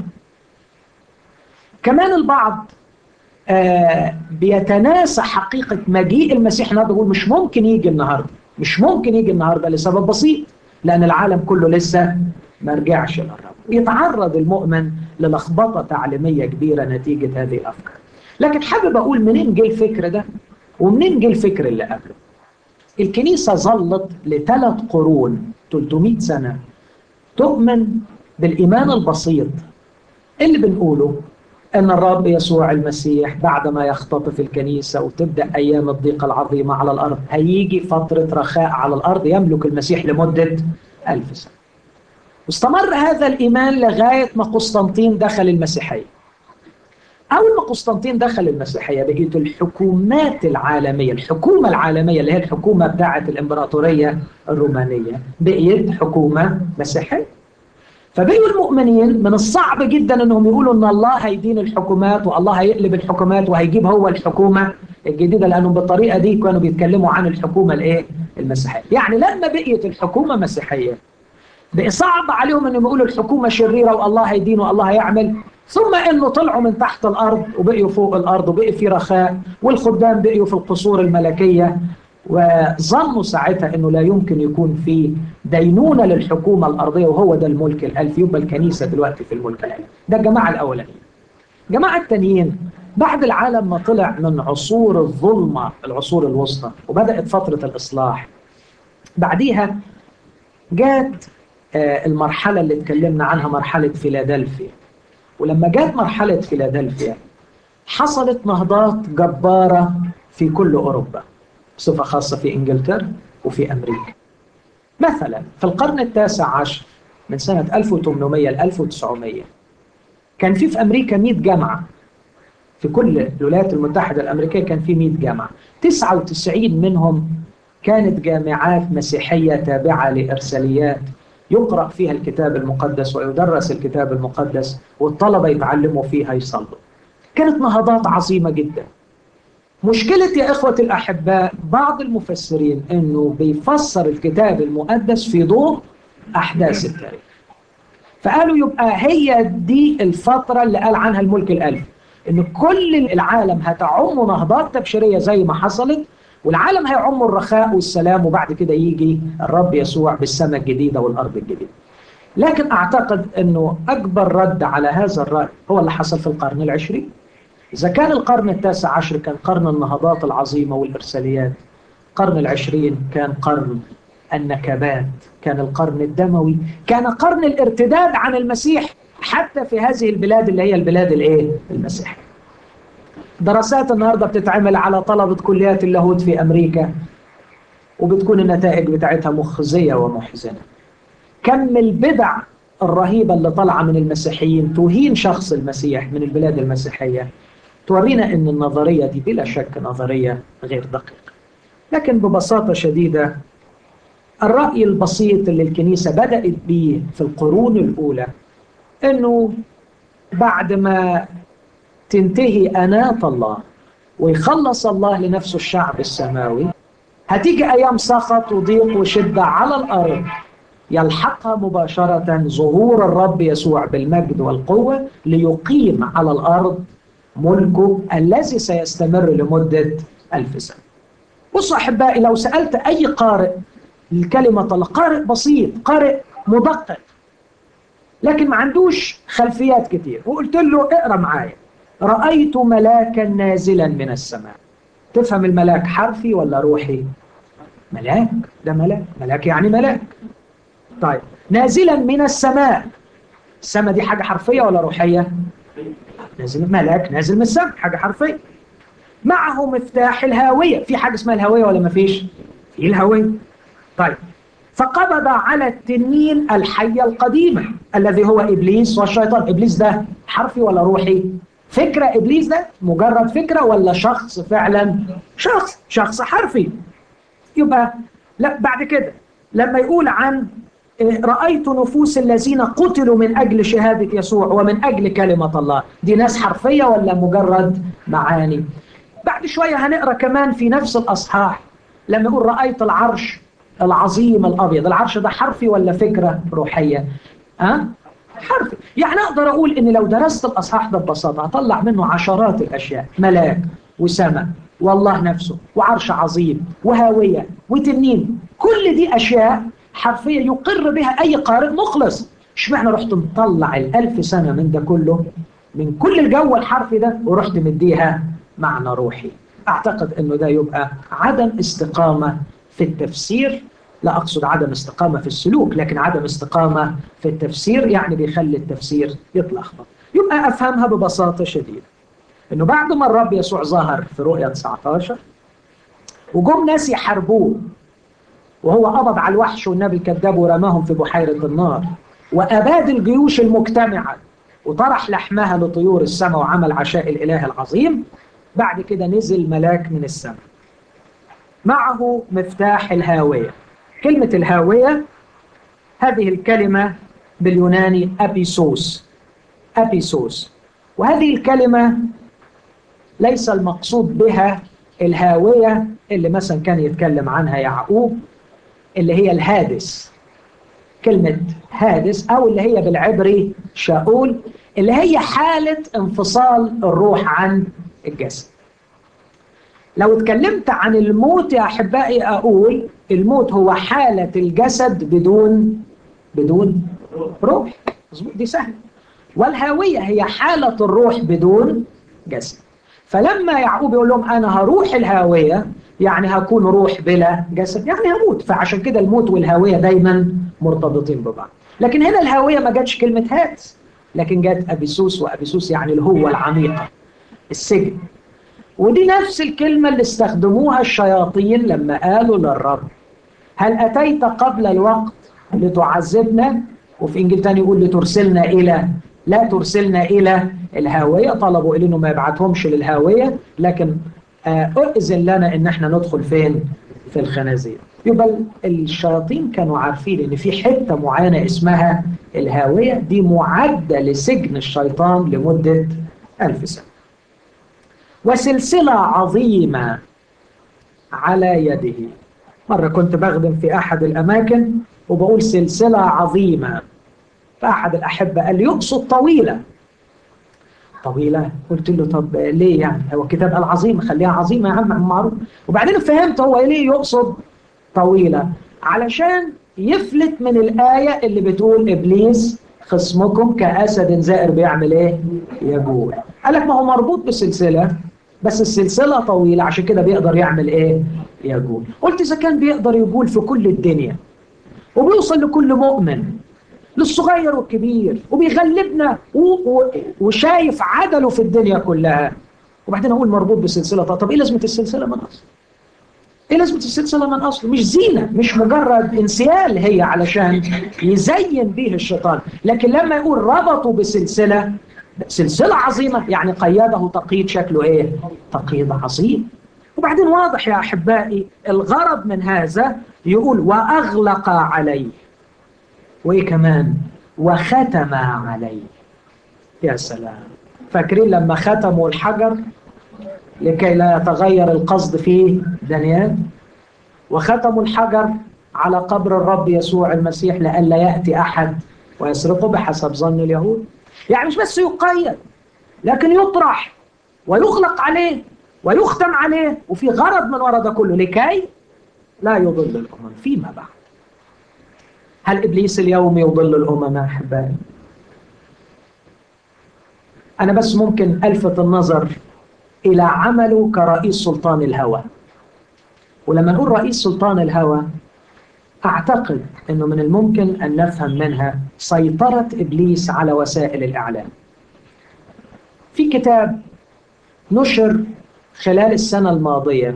كمان البعض آه بيتناسى حقيقة مجيء المسيح النهارده بيقول مش ممكن يجي النهارده مش ممكن يجي النهارده لسبب بسيط لأن العالم كله لسه ما رجعش للرب يتعرض المؤمن للخبطة تعليمية كبيرة نتيجة هذه الأفكار لكن حابب أقول منين جه الفكر ده ومنين جه الفكر اللي قبله الكنيسة ظلت لثلاث قرون 300 سنة تؤمن بالإيمان البسيط اللي بنقوله أن الرب يسوع المسيح بعدما يختطف الكنيسة وتبدأ أيام الضيقة العظيمة على الأرض هيجي فترة رخاء على الأرض يملك المسيح لمدة ألف سنة واستمر هذا الإيمان لغاية ما قسطنطين دخل المسيحية أول ما قسطنطين دخل المسيحية بقيت الحكومات العالمية الحكومة العالمية اللي هي الحكومة بتاعة الإمبراطورية الرومانية بقيت حكومة مسيحية فبقوا المؤمنين من الصعب جدا انهم يقولوا ان الله هيدين الحكومات والله هيقلب الحكومات وهيجيب هو الحكومه الجديده لانهم بالطريقه دي كانوا بيتكلموا عن الحكومه الايه؟ المسيحيه، يعني لما بقيت الحكومه مسيحيه بقى صعب عليهم انهم يقولوا الحكومه شريره والله هيدين والله هيعمل ثم انه طلعوا من تحت الارض وبقيوا فوق الارض وبقي في رخاء والخدام بقيوا في القصور الملكيه وظنوا ساعتها انه لا يمكن يكون في دينونه للحكومه الارضيه وهو ده الملك الالفي يبقى الكنيسه دلوقتي في الملك الالفي ده الجماعه الاولانيين الجماعه التانيين بعد العالم ما طلع من عصور الظلمه العصور الوسطى وبدات فتره الاصلاح بعديها جات المرحله اللي اتكلمنا عنها مرحله فيلادلفيا ولما جات مرحله فيلادلفيا حصلت نهضات جباره في كل اوروبا بصفه خاصه في انجلترا وفي امريكا مثلا في القرن التاسع عشر من سنه 1800 ل 1900 كان في في امريكا 100 جامعه في كل الولايات المتحده الامريكيه كان في 100 جامعه 99 منهم كانت جامعات مسيحيه تابعه لارساليات يقرا فيها الكتاب المقدس ويدرس الكتاب المقدس والطلبه يتعلموا فيها يصلوا كانت نهضات عظيمه جدا مشكلة يا إخوة الأحباء بعض المفسرين أنه بيفسر الكتاب المقدس في ضوء أحداث التاريخ فقالوا يبقى هي دي الفترة اللي قال عنها الملك الألفي أن كل العالم هتعم نهضات تبشيرية زي ما حصلت والعالم هيعم الرخاء والسلام وبعد كده يجي الرب يسوع بالسماء الجديدة والأرض الجديدة لكن أعتقد أنه أكبر رد على هذا الرأي هو اللي حصل في القرن العشرين إذا كان القرن التاسع عشر كان قرن النهضات العظيمة والإرساليات القرن العشرين كان قرن النكبات كان القرن الدموي كان قرن الارتداد عن المسيح حتى في هذه البلاد اللي هي البلاد الايه المسيحية دراسات النهارده بتتعمل على طلبة كليات اللاهوت في أمريكا وبتكون النتائج بتاعتها مخزية ومحزنة كم البدع الرهيبة اللي طالعة من المسيحيين تهين شخص المسيح من البلاد المسيحية تورينا أن النظرية دي بلا شك نظرية غير دقيقة لكن ببساطة شديدة الرأي البسيط اللي الكنيسة بدأت به في القرون الأولى أنه بعد ما تنتهي أناة الله ويخلص الله لنفسه الشعب السماوي هتيجي أيام سخط وضيق وشدة على الأرض يلحقها مباشرة ظهور الرب يسوع بالمجد والقوة ليقيم على الأرض ملكه الذي سيستمر لمدة ألف سنة بصوا أحبائي لو سألت أي قارئ الكلمة الله قارئ بسيط قارئ مدقق لكن ما عندوش خلفيات كتير وقلت له اقرا معايا رأيت ملاكا نازلا من السماء تفهم الملاك حرفي ولا روحي ملاك ده ملاك ملاك يعني ملاك طيب نازلا من السماء السماء دي حاجة حرفية ولا روحية نازل ملاك نازل من السماء حاجة حرفية معه مفتاح الهاوية في حاجة اسمها الهاوية ولا ما فيش في الهاوية طيب فقبض على التنين الحية القديمة الذي هو إبليس والشيطان إبليس ده حرفي ولا روحي فكرة إبليس ده مجرد فكرة ولا شخص فعلا شخص شخص حرفي يبقى لا بعد كده لما يقول عن رأيت نفوس الذين قتلوا من أجل شهادة يسوع ومن أجل كلمة الله دي ناس حرفية ولا مجرد معاني بعد شوية هنقرأ كمان في نفس الأصحاح لما يقول رأيت العرش العظيم الأبيض العرش ده حرفي ولا فكرة روحية ها؟ حرفي يعني أقدر أقول إن لو درست الأصحاح ده ببساطة هطلع منه عشرات الأشياء ملاك وسماء والله نفسه وعرش عظيم وهاوية وتنين كل دي أشياء حرفية يقر بها أي قارئ مخلص اشمعنى رحت مطلع الألف سنة من ده كله من كل الجو الحرفي ده ورحت مديها معنى روحي أعتقد أنه ده يبقى عدم استقامة في التفسير لا أقصد عدم استقامة في السلوك لكن عدم استقامة في التفسير يعني بيخلي التفسير يتلخبط يبقى أفهمها ببساطة شديدة أنه بعد ما الرب يسوع ظهر في رؤية 19 وجم ناس يحاربوه وهو قبض على الوحش والنبي الكذاب ورماهم في بحيرة النار وأباد الجيوش المجتمعة وطرح لحمها لطيور السماء وعمل عشاء الإله العظيم بعد كده نزل ملاك من السماء معه مفتاح الهاوية كلمة الهاوية هذه الكلمة باليوناني أبيسوس أبيسوس وهذه الكلمة ليس المقصود بها الهاوية اللي مثلا كان يتكلم عنها يعقوب اللي هي الهادس كلمة هادس أو اللي هي بالعبري شاول اللي هي حالة انفصال الروح عن الجسد لو اتكلمت عن الموت يا أحبائي أقول الموت هو حالة الجسد بدون بدون روح دي سهلة والهاوية هي حالة الروح بدون جسد فلما يعقوب يقول لهم أنا هروح الهاوية يعني هكون روح بلا جسد يعني هموت فعشان كده الموت والهاوية دايما مرتبطين ببعض لكن هنا الهاوية ما جاتش كلمة هات لكن جات أبيسوس وأبيسوس يعني الهوة العميقة السجن ودي نفس الكلمة اللي استخدموها الشياطين لما قالوا للرب هل أتيت قبل الوقت لتعذبنا وفي إنجيل تاني يقول لترسلنا إلى لا ترسلنا إلى الهاوية طلبوا إلينه ما يبعتهمش للهاوية لكن أؤذن لنا إن احنا ندخل فين في الخنازير يبقى الشياطين كانوا عارفين إن في حتة معينة اسمها الهاوية دي معدة لسجن الشيطان لمدة ألف سنة وسلسلة عظيمة على يده مرة كنت بخدم في أحد الأماكن وبقول سلسلة عظيمة فأحد الأحبة قال لي يقصد طويلة طويلة قلت له طب ليه يعني هو الكتاب قال عظيمة خليها عظيمة يا عم معروف وبعدين فهمت هو ليه يقصد طويلة علشان يفلت من الآية اللي بتقول إبليس خصمكم كأسد زائر بيعمل إيه؟ يجول قال لك ما هو مربوط بسلسلة بس السلسلة طويلة عشان كده بيقدر يعمل إيه؟ يجول قلت إذا كان بيقدر يجول في كل الدنيا وبيوصل لكل مؤمن للصغير والكبير وبيغلبنا وشايف عدله في الدنيا كلها وبعدين اقول مربوط بسلسله طب ايه لازمه السلسله من اصل؟ ايه لازمه السلسله من اصل؟ مش زينه مش مجرد انسيال هي علشان يزين به الشيطان لكن لما يقول ربطوا بسلسله سلسله عظيمه يعني قيده تقييد شكله ايه؟ تقييد عظيم وبعدين واضح يا احبائي الغرض من هذا يقول واغلق عليه وايه كمان وختم عليه يا سلام فاكرين لما ختموا الحجر لكي لا يتغير القصد في دانيال وختموا الحجر على قبر الرب يسوع المسيح لئلا ياتي احد ويسرقه بحسب ظن اليهود يعني مش بس يقيد لكن يطرح ويغلق عليه ويختم عليه وفي غرض من وراء ده كله لكي لا يضل الامم فيما بعد هل ابليس اليوم يضل الامم يا احبائي انا بس ممكن الفت النظر الى عمله كرئيس سلطان الهوى ولما نقول رئيس سلطان الهوى اعتقد انه من الممكن ان نفهم منها سيطره ابليس على وسائل الاعلام في كتاب نشر خلال السنه الماضيه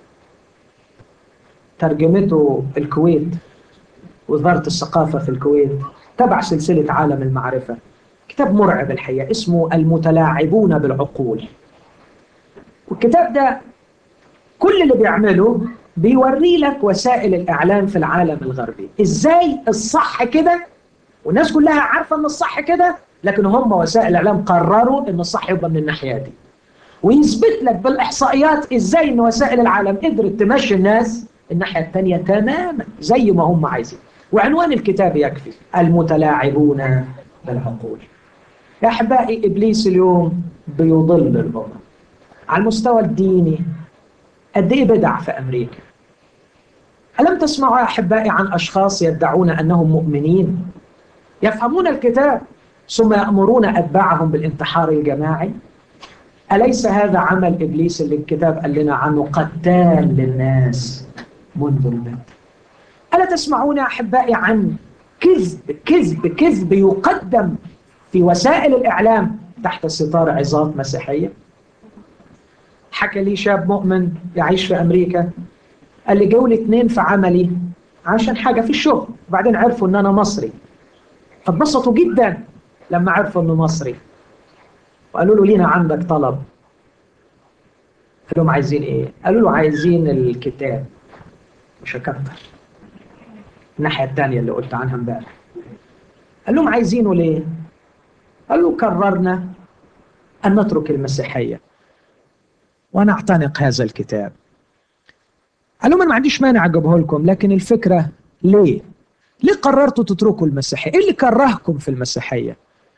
ترجمته الكويت وزارة الثقافة في الكويت تبع سلسلة عالم المعرفة كتاب مرعب الحقيقة اسمه المتلاعبون بالعقول والكتاب ده كل اللي بيعمله بيوري لك وسائل الإعلام في العالم الغربي إزاي الصح كده والناس كلها عارفة أن الصح كده لكن هم وسائل الإعلام قرروا أن الصح يبقى من الناحية دي ويثبت لك بالإحصائيات إزاي أن وسائل العالم قدرت تمشي الناس الناحية الثانية تماما زي ما هم عايزين وعنوان الكتاب يكفي المتلاعبون بالعقول يا أحبائي إبليس اليوم بيضل الأمم على المستوى الديني قد إيه بدع في أمريكا ألم تسمعوا يا أحبائي عن أشخاص يدعون أنهم مؤمنين يفهمون الكتاب ثم يأمرون أتباعهم بالانتحار الجماعي أليس هذا عمل إبليس اللي الكتاب قال لنا عنه قتال للناس منذ البدء ألا تسمعون يا أحبائي عن كذب كذب كذب يقدم في وسائل الإعلام تحت ستار عظات مسيحية حكى لي شاب مؤمن يعيش في أمريكا قال لي جو الاثنين في عملي عشان حاجة في الشغل وبعدين عرفوا أن أنا مصري فاتبسطوا جدا لما عرفوا أنه مصري وقالوا له لينا عندك طلب قال لهم عايزين ايه قالوا له عايزين الكتاب مش هكتر الناحيه الثانيه اللي قلت عنها امبارح قال لهم عايزينه ليه قال له قررنا ان نترك المسيحيه ونعتنق هذا الكتاب قال لهم انا ما عنديش مانع اجيبه لكم لكن الفكره ليه ليه قررتوا تتركوا المسيحيه ايه اللي كرهكم في المسيحيه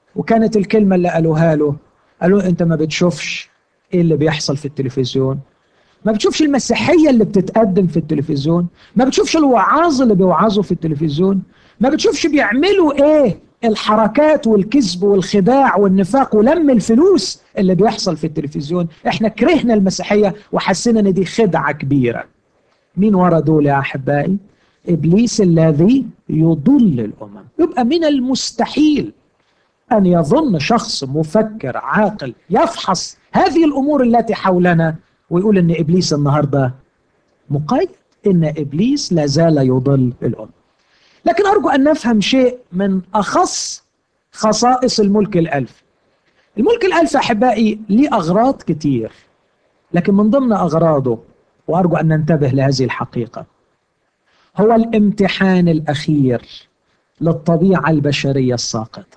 وكانت الكلمة اللي قالوها له قالوا أنت ما بتشوفش إيه اللي بيحصل في التلفزيون ما بتشوفش المسيحية اللي بتتقدم في التلفزيون ما بتشوفش الوعاظ اللي بيوعظوا في التلفزيون ما بتشوفش بيعملوا ايه الحركات والكذب والخداع والنفاق ولم الفلوس اللي بيحصل في التلفزيون احنا كرهنا المسيحية وحسينا ان دي خدعة كبيرة مين ورا دول يا احبائي ابليس الذي يضل الامم يبقى من المستحيل ان يظن شخص مفكر عاقل يفحص هذه الامور التي حولنا ويقول ان ابليس النهارده مقيد ان ابليس لا زال يضل الامم لكن ارجو ان نفهم شيء من اخص خصائص الملك الالفي الملك الالفي احبائي ليه اغراض كتير لكن من ضمن اغراضه وارجو ان ننتبه لهذه الحقيقه هو الامتحان الاخير للطبيعه البشريه الساقطه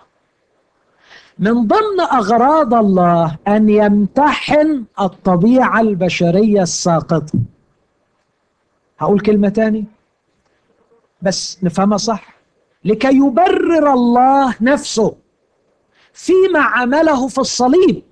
من ضمن اغراض الله ان يمتحن الطبيعه البشريه الساقطه هقول كلمه تاني بس نفهمها صح لكي يبرر الله نفسه فيما عمله في الصليب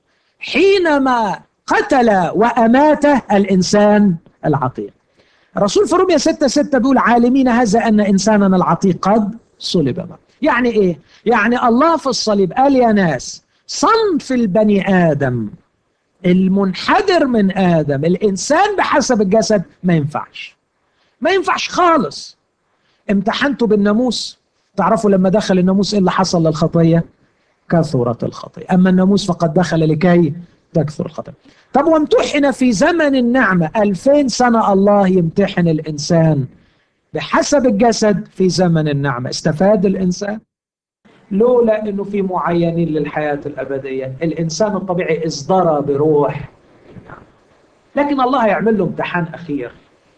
حينما قتل وامات الانسان العتيق الرسول في روميا 6 6 بيقول عالمين هذا ان انساننا العتيق قد صلب معه يعني ايه يعني الله في الصليب قال يا ناس صنف البني ادم المنحدر من ادم الانسان بحسب الجسد ما ينفعش ما ينفعش خالص امتحنته بالناموس تعرفوا لما دخل الناموس ايه اللي حصل للخطيه كثرت الخطيه اما الناموس فقد دخل لكي تكثر الخطيه طب وامتحن في زمن النعمه ألفين سنه الله يمتحن الانسان بحسب الجسد في زمن النعمه استفاد الانسان لولا انه في معينين للحياه الابديه الانسان الطبيعي ازدرى بروح لكن الله هيعمل له امتحان اخير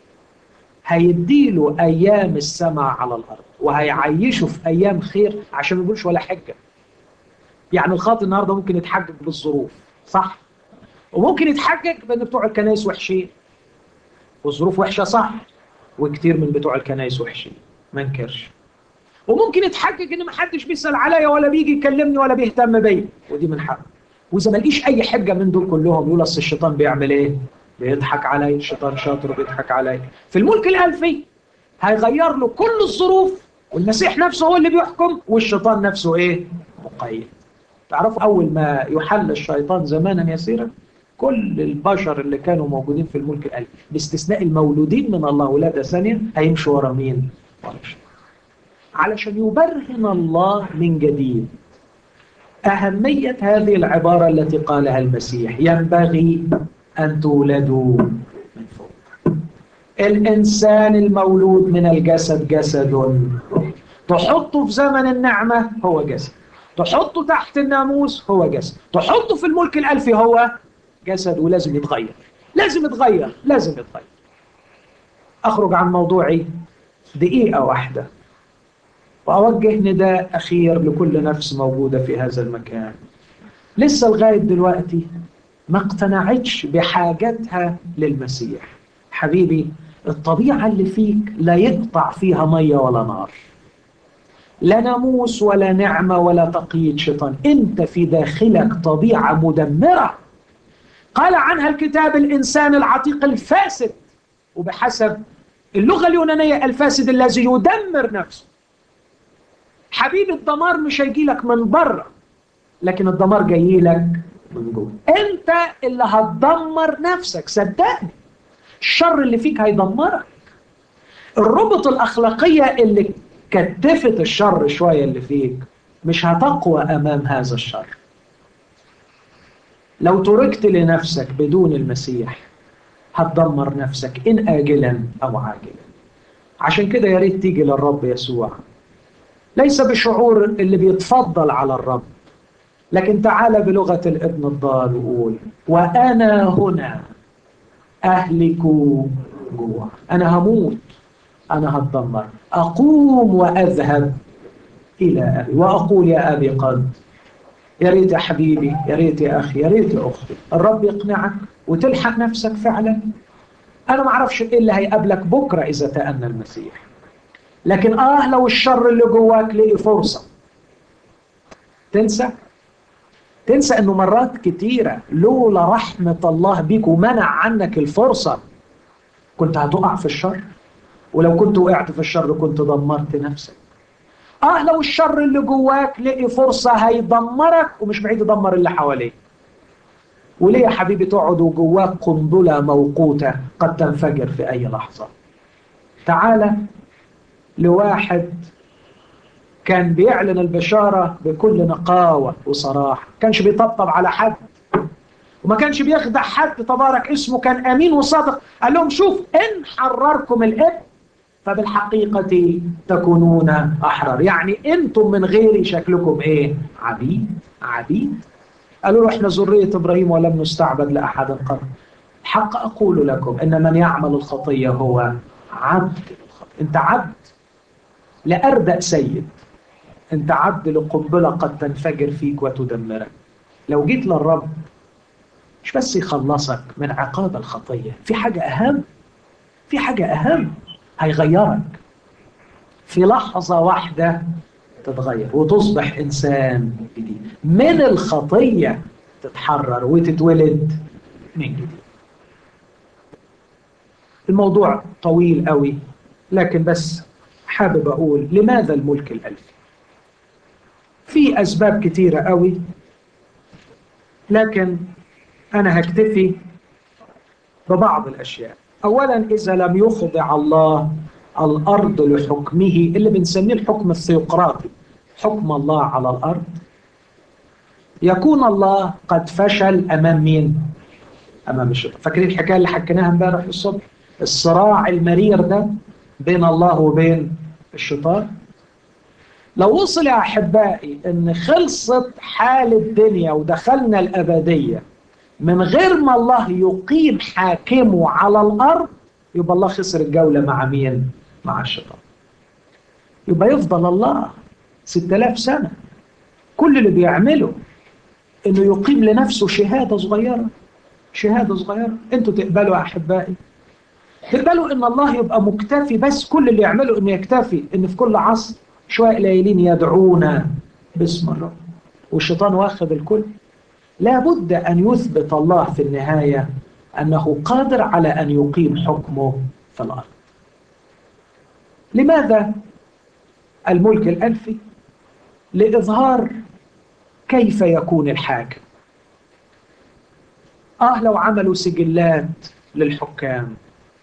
هيديله ايام السماء على الارض وهيعيشه في ايام خير عشان ما يقولش ولا حجه يعني الخاطئ النهارده ممكن يتحجج بالظروف صح وممكن يتحجج بان بتوع الكنائس وحشين والظروف وحشه صح وكتير من بتوع الكنائس وحشين ما انكرش وممكن يتحجج ان ما حدش بيسال عليا ولا بيجي يكلمني ولا بيهتم بيا ودي من حقه واذا ما لقيش اي حجه من دول كلهم يقول اصل الشيطان بيعمل ايه بيضحك علي الشيطان شاطر وبيضحك علي في الملك الالفي هيغير له كل الظروف والمسيح نفسه هو اللي بيحكم والشيطان نفسه ايه مقيد تعرفوا اول ما يحل الشيطان زمانا يسيرا كل البشر اللي كانوا موجودين في الملك الالفي باستثناء المولودين من الله ولاده ثانيه هيمشوا ورا مين؟ ورا الشيطان علشان يبرهن الله من جديد أهمية هذه العبارة التي قالها المسيح ينبغي أن تولدوا من فوق الإنسان المولود من الجسد جسد تحطه في زمن النعمة هو جسد تحطه تحت الناموس هو جسد تحطه في الملك الألفي هو جسد ولازم يتغير لازم يتغير لازم يتغير أخرج عن موضوعي دقيقة واحدة وأوجه نداء أخير لكل نفس موجودة في هذا المكان لسه لغاية دلوقتي ما اقتنعتش بحاجتها للمسيح حبيبي الطبيعة اللي فيك لا يقطع فيها مية ولا نار لا ناموس ولا نعمة ولا تقييد شيطان انت في داخلك طبيعة مدمرة قال عنها الكتاب الإنسان العتيق الفاسد وبحسب اللغة اليونانية الفاسد الذي يدمر نفسه حبيبي الدمار مش هيجي لك من بره لكن الدمار جاي لك من جوه انت اللي هتدمر نفسك صدقني الشر اللي فيك هيدمرك الربط الاخلاقيه اللي كتفت الشر شويه اللي فيك مش هتقوى امام هذا الشر لو تركت لنفسك بدون المسيح هتدمر نفسك ان اجلا او عاجلا عشان كده يا ريت تيجي للرب يسوع ليس بشعور اللي بيتفضل على الرب لكن تعال بلغة الابن الضال وقول وأنا هنا أهلك جوع أنا هموت أنا هتدمر أقوم وأذهب إلى أبي وأقول يا أبي قد يا ريت يا حبيبي يا ريت يا أخي يا ريت يا أختي الرب يقنعك وتلحق نفسك فعلا أنا ما أعرفش إيه اللي هيقابلك بكرة إذا تأنى المسيح لكن آه لو الشر اللي جواك لقي فرصة تنسى تنسى انه مرات كتيرة لولا رحمة الله بيك ومنع عنك الفرصة كنت هتقع في الشر ولو كنت وقعت في الشر كنت دمرت نفسك اه لو الشر اللي جواك لقي فرصة هيدمرك ومش بعيد يدمر اللي حواليك وليه يا حبيبي تقعد وجواك قنبلة موقوتة قد تنفجر في أي لحظة تعالى لواحد كان بيعلن البشارة بكل نقاوة وصراحة كانش بيطبطب على حد وما كانش بيخدع حد تبارك اسمه كان أمين وصادق قال لهم شوف إن حرركم الإبن فبالحقيقة تكونون أحرار يعني أنتم من غيري شكلكم إيه عبيد عبيد قالوا له إحنا ذرية إبراهيم ولم نستعبد لأحد قط حق أقول لكم إن من يعمل الخطية هو عبد الخطية أنت عبد لأردأ سيد أنت عبد لقنبلة قد تنفجر فيك وتدمرك لو جيت للرب مش بس يخلصك من عقاب الخطية في حاجة أهم في حاجة أهم هيغيرك في لحظة واحدة تتغير وتصبح إنسان جديد من الخطية تتحرر وتتولد من جديد الموضوع طويل قوي لكن بس حابب أقول لماذا الملك الألفي في أسباب كتيرة قوي لكن أنا هكتفي ببعض الأشياء أولا إذا لم يخضع الله الأرض لحكمه اللي بنسميه الحكم الثيوقراطي حكم الله على الأرض يكون الله قد فشل أمام مين؟ أمام الشيطان فاكرين الحكاية اللي حكيناها امبارح الصبح الصراع المرير ده بين الله وبين الشيطان لو وصل يا أحبائي أن خلصت حال الدنيا ودخلنا الأبدية من غير ما الله يقيم حاكمه على الأرض يبقى الله خسر الجولة مع مين؟ مع الشيطان يبقى يفضل الله ستة آلاف سنة كل اللي بيعمله انه يقيم لنفسه شهادة صغيرة شهادة صغيرة انتوا تقبلوا يا احبائي تقبلوا ان الله يبقى مكتفي بس كل اللي يعمله انه يكتفي ان في كل عصر شوية قليلين يدعونا باسم الرب والشيطان واخد الكل لابد ان يثبت الله في النهاية انه قادر على ان يقيم حكمه في الارض لماذا الملك الألفي لإظهار كيف يكون الحاكم آه لو عملوا سجلات للحكام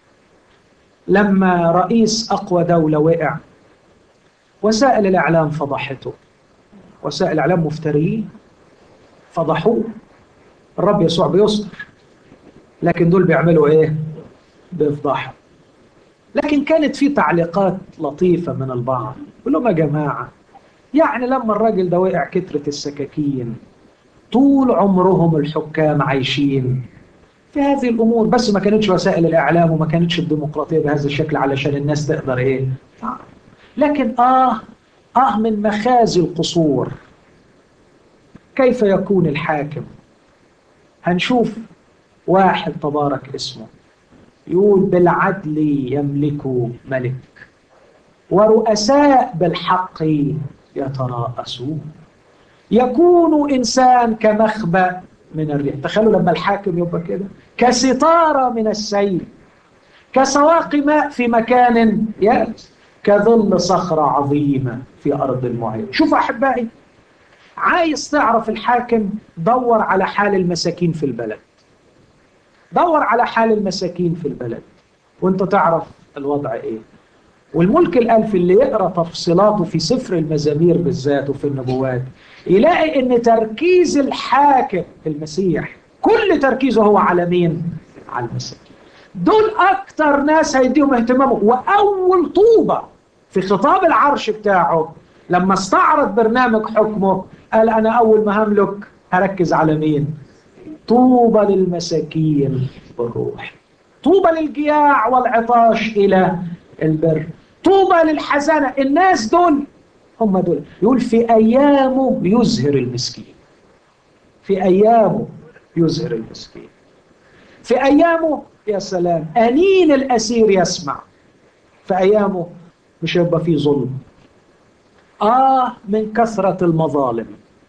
لما رئيس أقوى دولة وقع وسائل الإعلام فضحته وسائل الإعلام مفتريين فضحوه الرب يسوع بيستر لكن دول بيعملوا إيه؟ بيفضحوا لكن كانت في تعليقات لطيفة من البعض يقول لهم يا جماعة يعني لما الراجل ده وقع كترة السكاكين طول عمرهم الحكام عايشين في هذه الأمور بس ما كانتش وسائل الإعلام وما كانتش الديمقراطية بهذا الشكل علشان الناس تقدر إيه لكن آه آه من مخازي القصور كيف يكون الحاكم هنشوف واحد تبارك اسمه يقول بالعدل يملك ملك ورؤساء بالحق يتراءسون يكون إنسان كمخبأ من الريح تخيلوا لما الحاكم يبقى كده كستارة من السيل كسواقي ماء في مكان يأس كظل صخرة عظيمة في أرض المعين شوفوا أحبائي عايز تعرف الحاكم دور على حال المساكين في البلد دور على حال المساكين في البلد وانت تعرف الوضع ايه والملك الألفي اللي يقرأ تفصيلاته في سفر المزامير بالذات وفي النبوات يلاقي ان تركيز الحاكم المسيح كل تركيزه هو على مين؟ على المساكين دول أكتر ناس هيديهم اهتمامه وأول طوبة في خطاب العرش بتاعه لما استعرض برنامج حكمه قال أنا أول ما هملك هركز على مين؟ طوبى للمساكين بالروح طوبى للجياع والعطاش إلى البر طوبى للحزانة الناس دول هم دول يقول في أيامه يزهر المسكين في أيامه يزهر المسكين في أيامه يا سلام أنين الأسير يسمع في أيامه مش هيبقى فيه ظلم آه من كثرة المظالم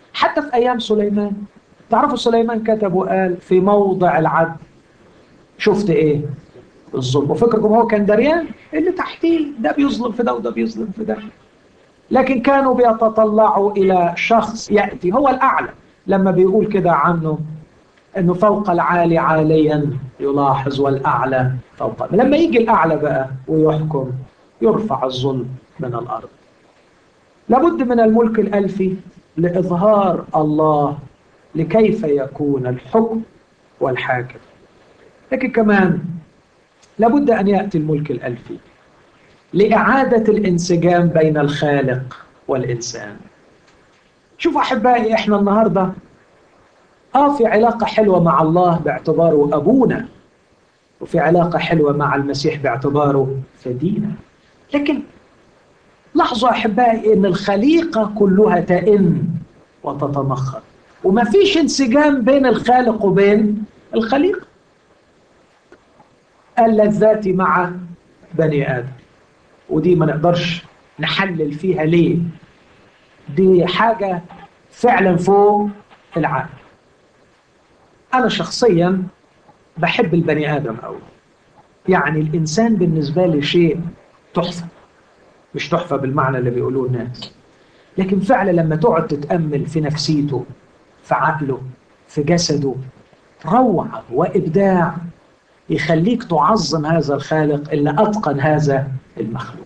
حتى في أيام سليمان تعرفوا سليمان كتب وقال في موضع العدل شفت إيه الظلم وفكركم هو كان دريان اللي تحتيه ده بيظلم في ده وده بيظلم في ده لكن كانوا بيتطلعوا إلى شخص يأتي هو الأعلى لما بيقول كده عنه أنه فوق العالي عاليا يلاحظ والأعلى فوق لما يجي الأعلى بقى ويحكم يرفع الظلم من الأرض لابد من الملك الألفي لإظهار الله لكيف يكون الحكم والحاكم لكن كمان لابد أن يأتي الملك الألفي لإعادة الانسجام بين الخالق والإنسان شوفوا أحبائي إحنا النهاردة آه في علاقة حلوة مع الله باعتباره أبونا وفي علاقة حلوة مع المسيح باعتباره فدينا لكن لاحظوا أحبائي أن الخليقة كلها تئن وتتمخض وما فيش انسجام بين الخالق وبين الخليقة اللذات مع بني آدم ودي ما نقدرش نحلل فيها ليه دي حاجة فعلا فوق العقل أنا شخصيا بحب البني آدم أوي يعني الإنسان بالنسبة لي شيء تحفة مش تحفة بالمعنى اللي بيقولوه الناس لكن فعلا لما تقعد تتأمل في نفسيته في عقله في جسده روعة وإبداع يخليك تعظم هذا الخالق اللي أتقن هذا المخلوق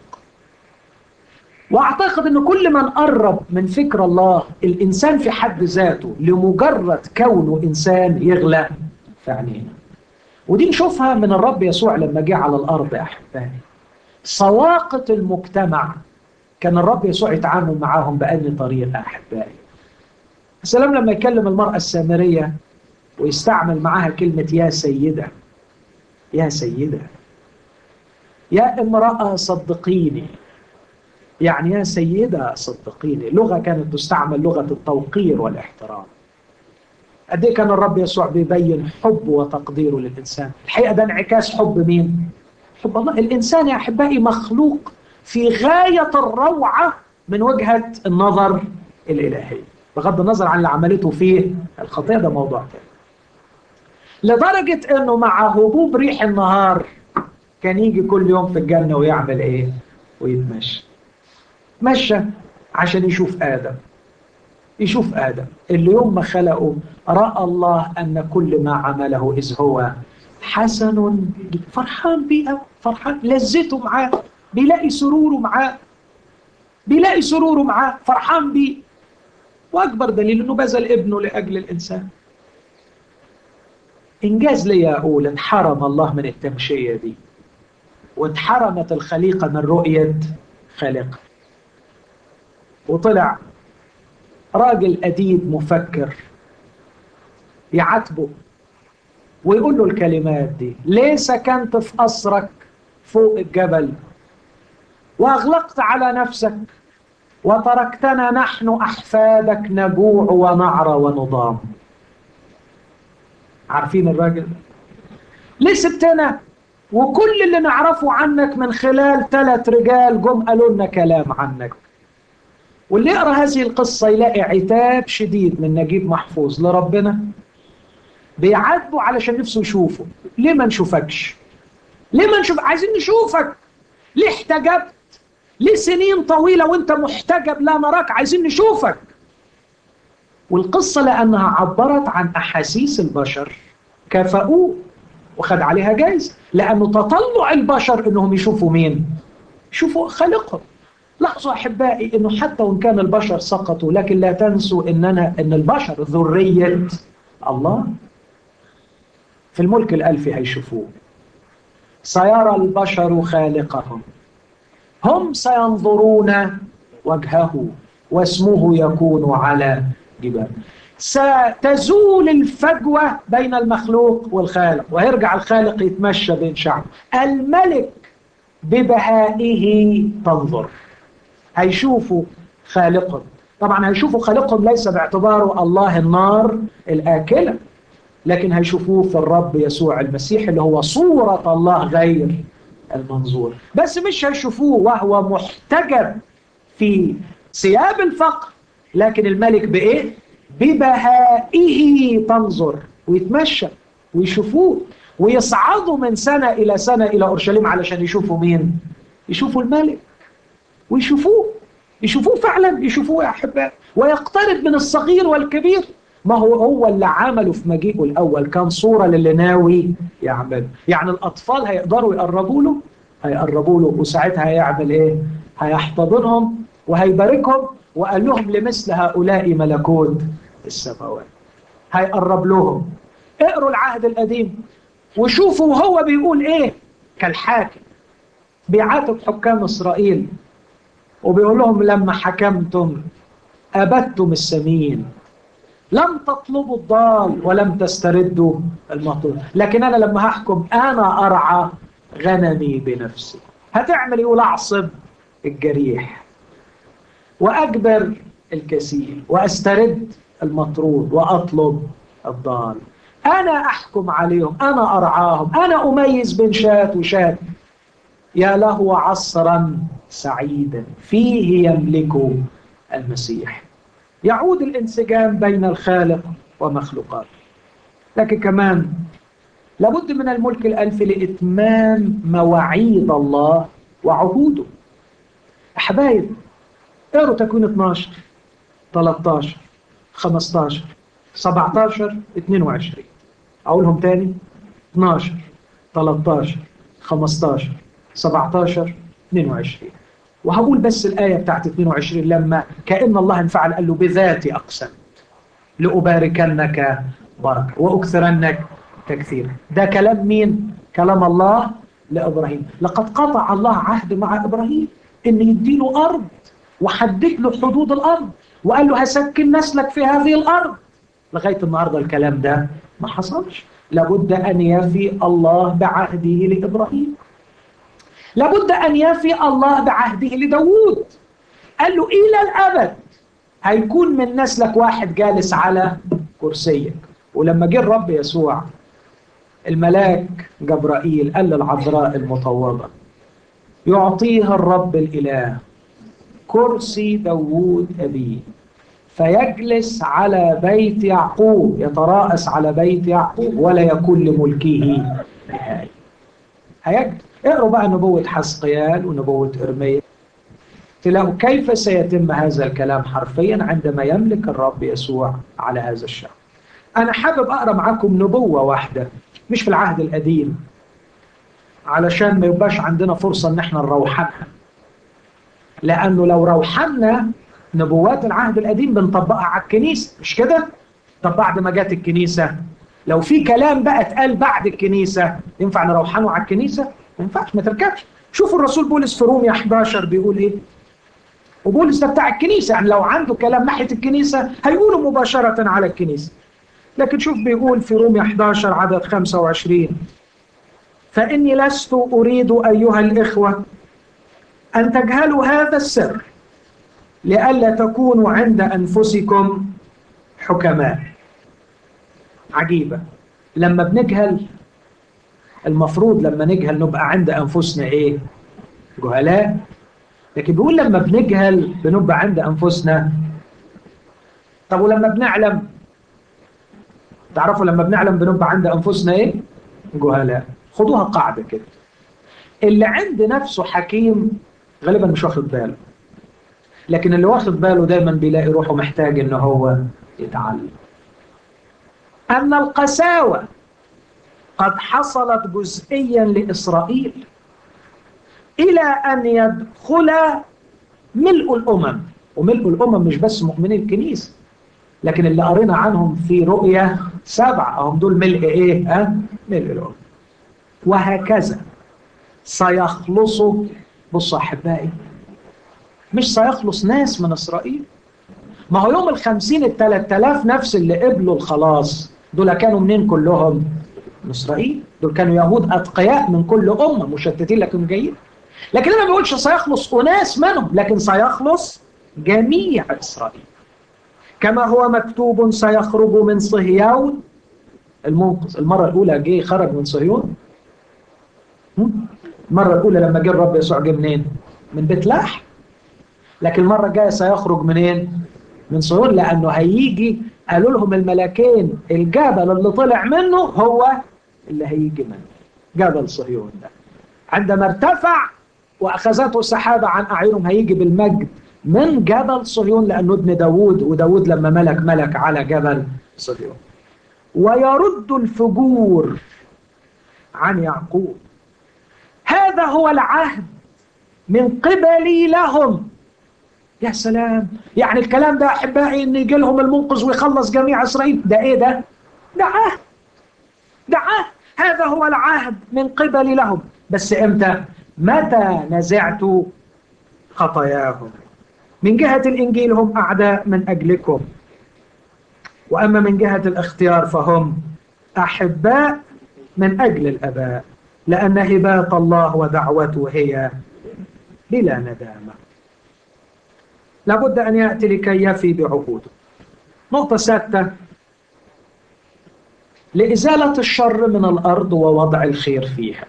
وأعتقد أن كل من قرب من فكر الله الإنسان في حد ذاته لمجرد كونه إنسان يغلى في عينينا ودي نشوفها من الرب يسوع لما جه على الأرض يا أحبائي سواقة المجتمع كان الرب يسوع يتعامل معاهم بأي طريقة أحبائي السلام لما يكلم المرأة السامرية ويستعمل معاها كلمة يا سيدة يا سيدة يا امرأة صدقيني يعني يا سيدة صدقيني لغة كانت تستعمل لغة التوقير والاحترام قد كان الرب يسوع بيبين حبه وتقديره للإنسان الحقيقة ده انعكاس حب مين؟ حب الله الإنسان يا أحبائي مخلوق في غاية الروعة من وجهة النظر الإلهية بغض النظر عن اللي عملته فيه الخطيئة ده موضوع تاني لدرجة أنه مع هبوب ريح النهار كان يجي كل يوم في الجنة ويعمل إيه؟ ويتمشى مشى عشان يشوف آدم يشوف آدم اللي يوم ما خلقه رأى الله أن كل ما عمله إذ هو حسن فرحان بيه فرحان لذته معاه بيلاقي سروره معاه بيلاقي سروره معاه فرحان بيه وأكبر دليل أنه بذل ابنه لأجل الإنسان إنجاز لي أقول انحرم الله من التمشية دي واتحرمت الخليقة من رؤية خالقها وطلع راجل أديب مفكر يعاتبه ويقول له الكلمات دي ليه سكنت في قصرك فوق الجبل وأغلقت على نفسك وتركتنا نحن أحفادك نجوع ونعرى ونضام عارفين الراجل ليه سبتنا وكل اللي نعرفه عنك من خلال ثلاث رجال جم قالوا لنا كلام عنك واللي يقرا هذه القصه يلاقي عتاب شديد من نجيب محفوظ لربنا بيعاتبه علشان نفسه يشوفه ليه ما نشوفكش ليه ما نشوف عايزين نشوفك ليه احتجبت ليه سنين طويله وانت محتجب لا نراك عايزين نشوفك والقصه لانها عبرت عن احاسيس البشر كافئوه وخد عليها جايزه لانه تطلع البشر انهم يشوفوا مين يشوفوا خالقهم لاحظوا احبائي انه حتى وان كان البشر سقطوا لكن لا تنسوا اننا ان البشر ذريه الله في الملك الالفي هيشوفوه سيرى البشر خالقهم هم سينظرون وجهه واسمه يكون على جبال ستزول الفجوة بين المخلوق والخالق ويرجع الخالق يتمشى بين شعبه الملك ببهائه تنظر هيشوفوا خالقهم طبعا هيشوفوا خالقهم ليس باعتباره الله النار الآكلة لكن هيشوفوه في الرب يسوع المسيح اللي هو صورة الله غير المنظور بس مش هيشوفوه وهو محتجب في ثياب الفقر لكن الملك بإيه؟ ببهائه تنظر ويتمشى ويشوفوه ويصعدوا من سنة إلى سنة إلى أورشليم علشان يشوفوا مين؟ يشوفوا الملك ويشوفوه يشوفوه فعلا يشوفوه يا أحباء ويقترب من الصغير والكبير ما هو هو اللي عمله في مجيئه الأول كان صورة للي ناوي يعمل يعني الأطفال هيقدروا يقربوا له هيقربوا له وساعتها هيعمل إيه؟ هيحتضنهم وهيباركهم وقال لهم لمثل هؤلاء ملكوت السماوات هيقرب لهم اقروا العهد القديم وشوفوا وهو بيقول ايه كالحاكم بيعاتب حكام اسرائيل وبيقول لهم لما حكمتم ابدتم السمين لم تطلبوا الضال ولم تستردوا المطلوب لكن انا لما هحكم انا ارعى غنمي بنفسي هتعمل يقول اعصب الجريح واجبر الكسيل واسترد المطرود واطلب الضال انا احكم عليهم انا ارعاهم انا اميز بين شاة وشاة يا له عصرا سعيدا فيه يملك المسيح يعود الانسجام بين الخالق ومخلوقاته لكن كمان لابد من الملك الألفي لإتمام مواعيد الله وعهوده حبايب اقروا تكوين 12 13 15 17 22 أقولهم تاني 12 13 15 17 22 وهقول بس الآية بتاعت 22 لما كأن الله انفعل قال له بذاتي أقسم لأباركنك بركة وأكثرنك تكثير ده كلام مين؟ كلام الله لإبراهيم لقد قطع الله عهد مع إبراهيم إن يديله أرض وحدد له حدود الأرض وقال له هسكن نسلك في هذه الأرض لغاية النهاردة الكلام ده ما حصلش لابد أن يفي الله بعهده لإبراهيم لابد أن يفي الله بعهده لداود قال له إلى الأبد هيكون من نسلك واحد جالس على كرسيك ولما جه الرب يسوع الملاك جبرائيل قال للعذراء المطوبة يعطيها الرب الإله كرسي داوود أبيه فيجلس على بيت يعقوب يتراءس على بيت يعقوب ولا يكون لملكه نهاية هيجلس اقروا بقى نبوة حسقيال ونبوة إرميا تلاقوا كيف سيتم هذا الكلام حرفيا عندما يملك الرب يسوع على هذا الشعب أنا حابب أقرأ معاكم نبوة واحدة مش في العهد القديم علشان ما يبقاش عندنا فرصة إن احنا نروحنها لأنه لو روحنا نبوات العهد القديم بنطبقها على الكنيسة مش كده؟ طب بعد ما جت الكنيسة لو في كلام بقى اتقال بعد الكنيسة ينفع نروحنه على الكنيسة؟ ما ينفعش ما تركبش شوفوا الرسول بولس في روميا 11 بيقول ايه؟ وبولس ده بتاع الكنيسة يعني لو عنده كلام ناحية الكنيسة هيقوله مباشرة على الكنيسة لكن شوف بيقول في روميا 11 عدد 25 فإني لست أريد أيها الإخوة أن تجهلوا هذا السر لئلا تكونوا عند أنفسكم حكماء عجيبة لما بنجهل المفروض لما نجهل نبقى عند أنفسنا إيه جهلاء لكن بيقول لما بنجهل بنبقى عند أنفسنا طب ولما بنعلم تعرفوا لما بنعلم بنبقى عند أنفسنا إيه جهلاء خدوها قاعدة كده اللي عند نفسه حكيم غالبا مش واخد باله لكن اللي واخد باله دايما بيلاقي روحه محتاج ان هو يتعلم ان القساوه قد حصلت جزئيا لاسرائيل الى ان يدخل ملء الامم وملء الامم مش بس مؤمني الكنيسه لكن اللي قرينا عنهم في رؤيا سبعه هم دول ملء ايه؟ ها؟ ملء الامم وهكذا سيخلصوا بصوا احبائي مش سيخلص ناس من اسرائيل ما هو يوم الخمسين التلات آلاف نفس اللي قبلوا الخلاص دول كانوا منين كلهم؟ من اسرائيل دول كانوا يهود اتقياء من كل امه مشتتين لكن جيد لكن انا ما بقولش سيخلص اناس منهم لكن سيخلص جميع اسرائيل كما هو مكتوب سيخرج من صهيون المنقذ المره الاولى جه خرج من صهيون المره الاولى لما جه الرب يسوع جه منين؟ من بيت لحم لكن المره الجايه سيخرج منين؟ من صهيون لانه هيجي قالوا لهم الملكين الجبل اللي طلع منه هو اللي هيجي منه جبل صهيون ده عندما ارتفع واخذته السحابه عن اعينهم هيجي بالمجد من جبل صهيون لانه ابن داوود وداوود لما ملك ملك على جبل صهيون ويرد الفجور عن يعقوب هذا هو العهد من قبلي لهم يا سلام يعني الكلام ده احبائي ان يجي لهم المنقذ ويخلص جميع اسرائيل ده ايه ده ده عهد ده عهد هذا هو العهد من قبلي لهم بس امتى متى نزعت خطاياهم من جهة الإنجيل هم أعداء من أجلكم وأما من جهة الاختيار فهم أحباء من أجل الأباء لأن هبات الله ودعوته هي بلا ندامة لابد أن يأتي لكي يفي بعهوده نقطة ستة لإزالة الشر من الأرض ووضع الخير فيها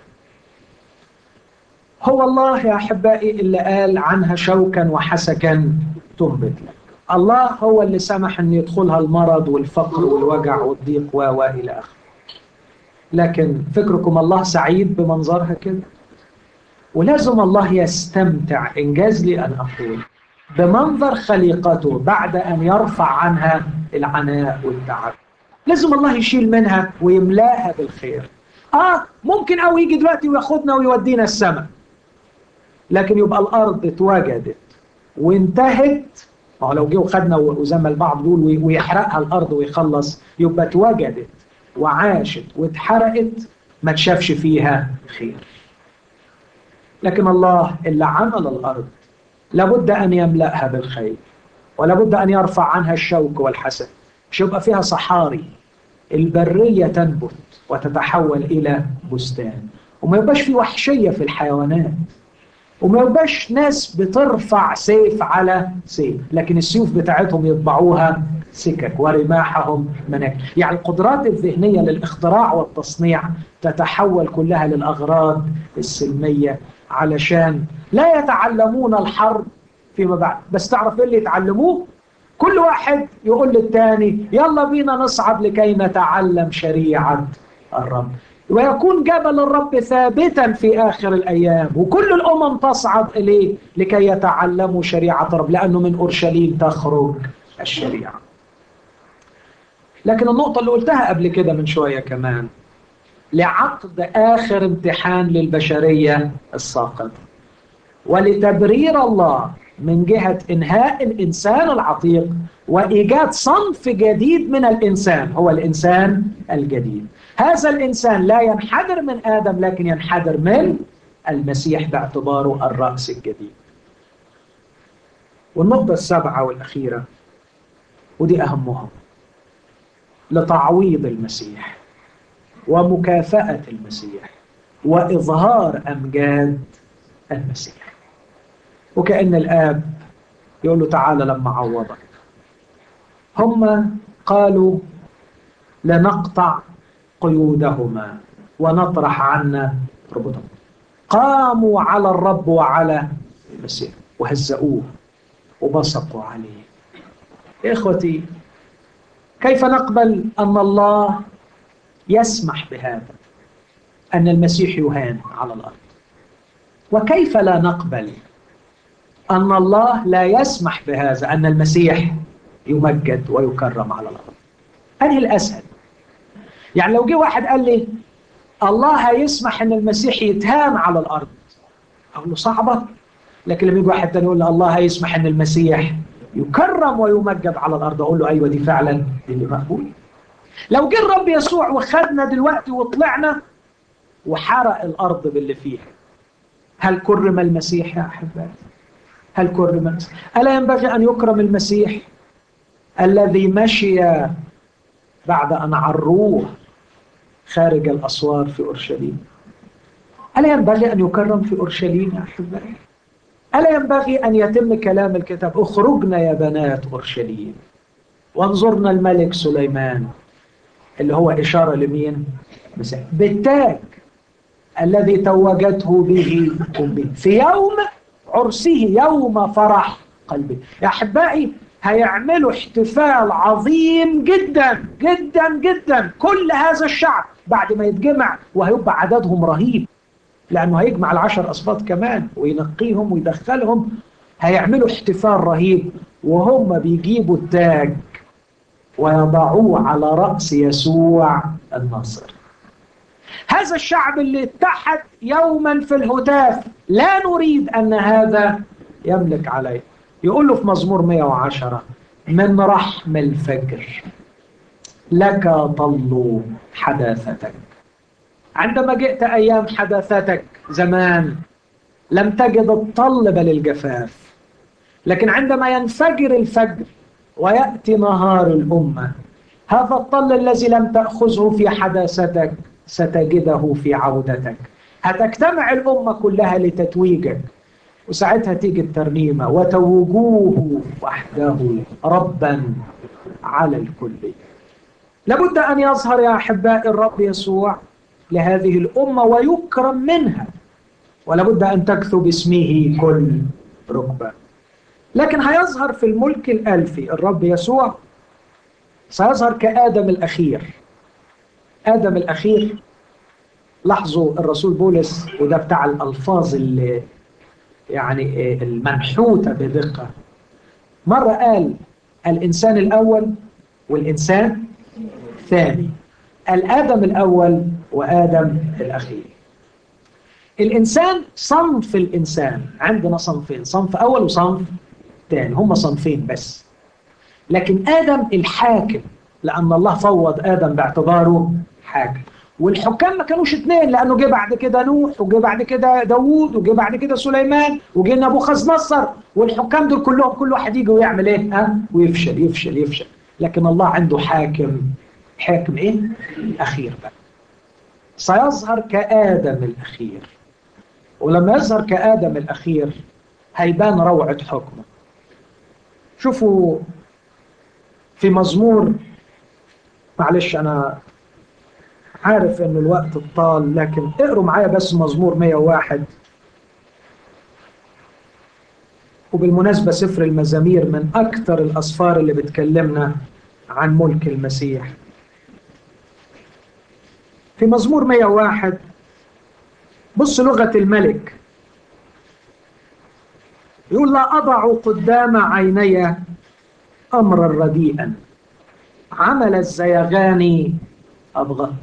هو الله يا أحبائي اللي قال عنها شوكا وحسكا تنبت لك الله هو اللي سمح أن يدخلها المرض والفقر والوجع والضيق و إلى آخره لكن فكركم الله سعيد بمنظرها كده ولازم الله يستمتع إنجاز لي أن أقول بمنظر خليقته بعد أن يرفع عنها العناء والتعب لازم الله يشيل منها ويملاها بالخير آه ممكن أو يجي دلوقتي وياخدنا ويودينا السماء لكن يبقى الأرض اتوجدت وانتهت ما لو جه وخدنا وزي ما البعض بيقول ويحرقها الأرض ويخلص يبقى اتوجدت وعاشت واتحرقت ما تشافش فيها خير لكن الله اللي عمل الأرض لابد أن يملأها بالخير ولابد أن يرفع عنها الشوك والحسد مش يبقى فيها صحاري البرية تنبت وتتحول إلى بستان وما يبقاش في وحشية في الحيوانات وما يبقاش ناس بترفع سيف على سيف لكن السيوف بتاعتهم يطبعوها سكك ورماحهم مناك يعني القدرات الذهنية للاختراع والتصنيع تتحول كلها للأغراض السلمية علشان لا يتعلمون الحرب فيما بعد بس تعرف ايه اللي يتعلموه كل واحد يقول للتاني يلا بينا نصعد لكي نتعلم شريعة الرب ويكون جبل الرب ثابتا في آخر الأيام وكل الأمم تصعد إليه لكي يتعلموا شريعة الرب لأنه من أورشليم تخرج الشريعة لكن النقطة اللي قلتها قبل كده من شوية كمان لعقد آخر امتحان للبشرية الساقطة ولتبرير الله من جهة إنهاء الإنسان العتيق وإيجاد صنف جديد من الإنسان هو الإنسان الجديد هذا الإنسان لا ينحدر من آدم لكن ينحدر من المسيح باعتباره الرأس الجديد والنقطة السابعة والأخيرة ودي أهمهم لتعويض المسيح ومكافأة المسيح وإظهار أمجاد المسيح وكأن الآب يقول له تعالى لما عوضك هم قالوا لنقطع قيودهما ونطرح عنا ربطهم قاموا على الرب وعلى المسيح وهزأوه وبصقوا عليه إخوتي كيف نقبل أن الله يسمح بهذا أن المسيح يهان على الأرض وكيف لا نقبل أن الله لا يسمح بهذا أن المسيح يمجد ويكرم على الأرض أنهي الأسهل يعني لو جه واحد قال لي الله هيسمح أن المسيح يتهان على الأرض أقول له صعبة لكن لما يجي واحد تاني يقول لي الله هيسمح أن المسيح يكرم ويمجد على الأرض أقول له أيوة دي فعلا دي اللي مقبول لو جه الرب يسوع وخدنا دلوقتي وطلعنا وحرق الأرض باللي فيها هل كرم المسيح يا أحبائي هل كرم المسيح ألا ينبغي أن يكرم المسيح الذي مشي بعد أن عروه خارج الأسوار في أورشليم ألا ينبغي أن يكرم في أورشليم يا أحبائي ألا ينبغي أن يتم كلام الكتاب اخرجنا يا بنات أورشليم وانظرنا الملك سليمان اللي هو إشارة لمين؟ بالتاج الذي توجته به أمي في يوم عرسه يوم فرح قلبي يا أحبائي هيعملوا احتفال عظيم جدا جدا جدا كل هذا الشعب بعد ما يتجمع وهيبقى عددهم رهيب لأنه هيجمع العشر أصفاد كمان وينقيهم ويدخلهم هيعملوا احتفال رهيب وهم بيجيبوا التاج ويضعوه على رأس يسوع الناصر هذا الشعب اللي اتحد يوما في الهتاف لا نريد أن هذا يملك عليه يقول له في مزمور 110 من رحم الفجر لك طل حداثتك عندما جئت أيام حداثتك زمان لم تجد الطل بل الجفاف لكن عندما ينفجر الفجر ويأتي نهار الأمة هذا الطل الذي لم تأخذه في حداثتك ستجده في عودتك هتجتمع الأمة كلها لتتويجك وساعتها تيجي الترنيمة وتوجوه وحده ربا على الكل لابد أن يظهر يا أحباء الرب يسوع لهذه الأمة ويكرم منها ولابد أن تكتب اسمه كل ركبة لكن هيظهر في الملك الألفي الرب يسوع سيظهر كآدم الأخير آدم الأخير لاحظوا الرسول بولس وده بتاع الألفاظ اللي يعني المنحوتة بدقة مرة قال الإنسان الأول والإنسان الثاني الآدم الأول وآدم الأخير الإنسان صنف الإنسان عندنا صنفين صنف أول وصنف ثاني هم صنفين بس لكن آدم الحاكم لأن الله فوض آدم باعتباره حاكم والحكام ما كانوش اثنين لأنه جه بعد كده نوح وجه بعد كده داوود وجه بعد كده سليمان وجه نبوخذ نصر والحكام دول كلهم كل واحد يجي ويعمل ايه؟ ها؟ ويفشل يفشل يفشل لكن الله عنده حاكم حاكم ايه؟ الأخير بقى سيظهر كآدم الأخير ولما يظهر كآدم الأخير هيبان روعة حكمه شوفوا في مزمور معلش أنا عارف أن الوقت الطال لكن اقروا معايا بس مزمور 101 وبالمناسبة سفر المزامير من أكثر الأسفار اللي بتكلمنا عن ملك المسيح في مزمور 101 بص لغة الملك يقول لا أضع قدام عيني أمرا رديئا عمل الزيغان أبغض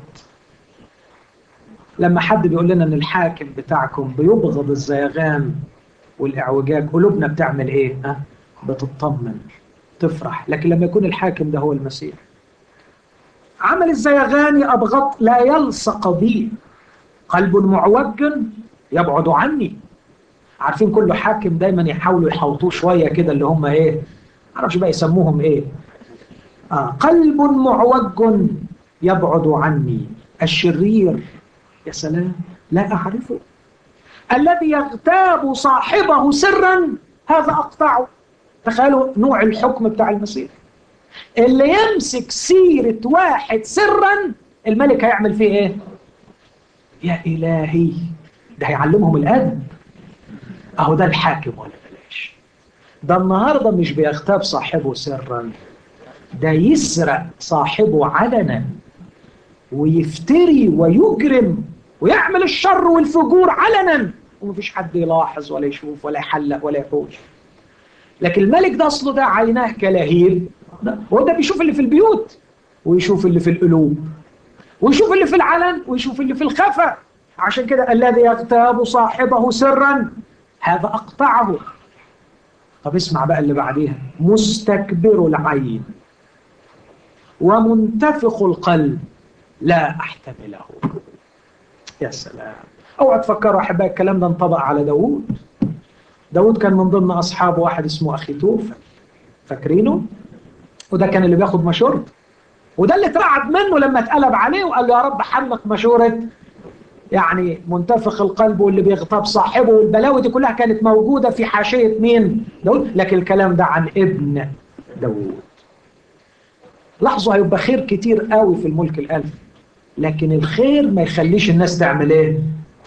لما حد بيقول لنا ان الحاكم بتاعكم بيبغض الزيغان والاعوجاج قلوبنا بتعمل ايه ها بتطمن تفرح لكن لما يكون الحاكم ده هو المسيح عمل الزيغان أبغض لا يلصق بي قلب معوج يبعد عني عارفين كل حاكم دايما يحاولوا يحوطوه شويه كده اللي هم ايه معرفش بقى يسموهم ايه آه قلب معوج يبعد عني الشرير يا سلام لا اعرفه الذي يغتاب صاحبه سرا هذا اقطعه تخيلوا نوع الحكم بتاع المسيح اللي يمسك سيره واحد سرا الملك هيعمل فيه ايه يا إلهي ده هيعلمهم الأدب أهو ده الحاكم ولا بلاش ده النهاردة مش بيغتاب صاحبه سرا ده يسرق صاحبه علنا ويفتري ويجرم ويعمل الشر والفجور علنا ومفيش حد يلاحظ ولا يشوف ولا يحلق ولا يحوش لكن الملك ده أصله ده عيناه كلهيب هو ده بيشوف اللي في البيوت ويشوف اللي في القلوب ويشوف اللي في العلن ويشوف اللي في الخفا عشان كده الذي يغتاب صاحبه سرا هذا أقطعه طب اسمع بقى اللي بعديها مستكبر العين ومنتفخ القلب لا أحتمله يا سلام اوعى تفكروا احبائي الكلام ده انطبق على داوود داوود كان من ضمن اصحابه واحد اسمه اخي توفى فاكرينه وده كان اللي بياخد مشورته وده اللي اترعب منه لما اتقلب عليه وقال له يا رب حمق مشورة يعني منتفخ القلب واللي بيغتاب صاحبه والبلاوي دي كلها كانت موجودة في حاشية مين داود لكن الكلام ده عن ابن داود لاحظوا هيبقى خير كتير قوي في الملك الألف لكن الخير ما يخليش الناس تعمل ايه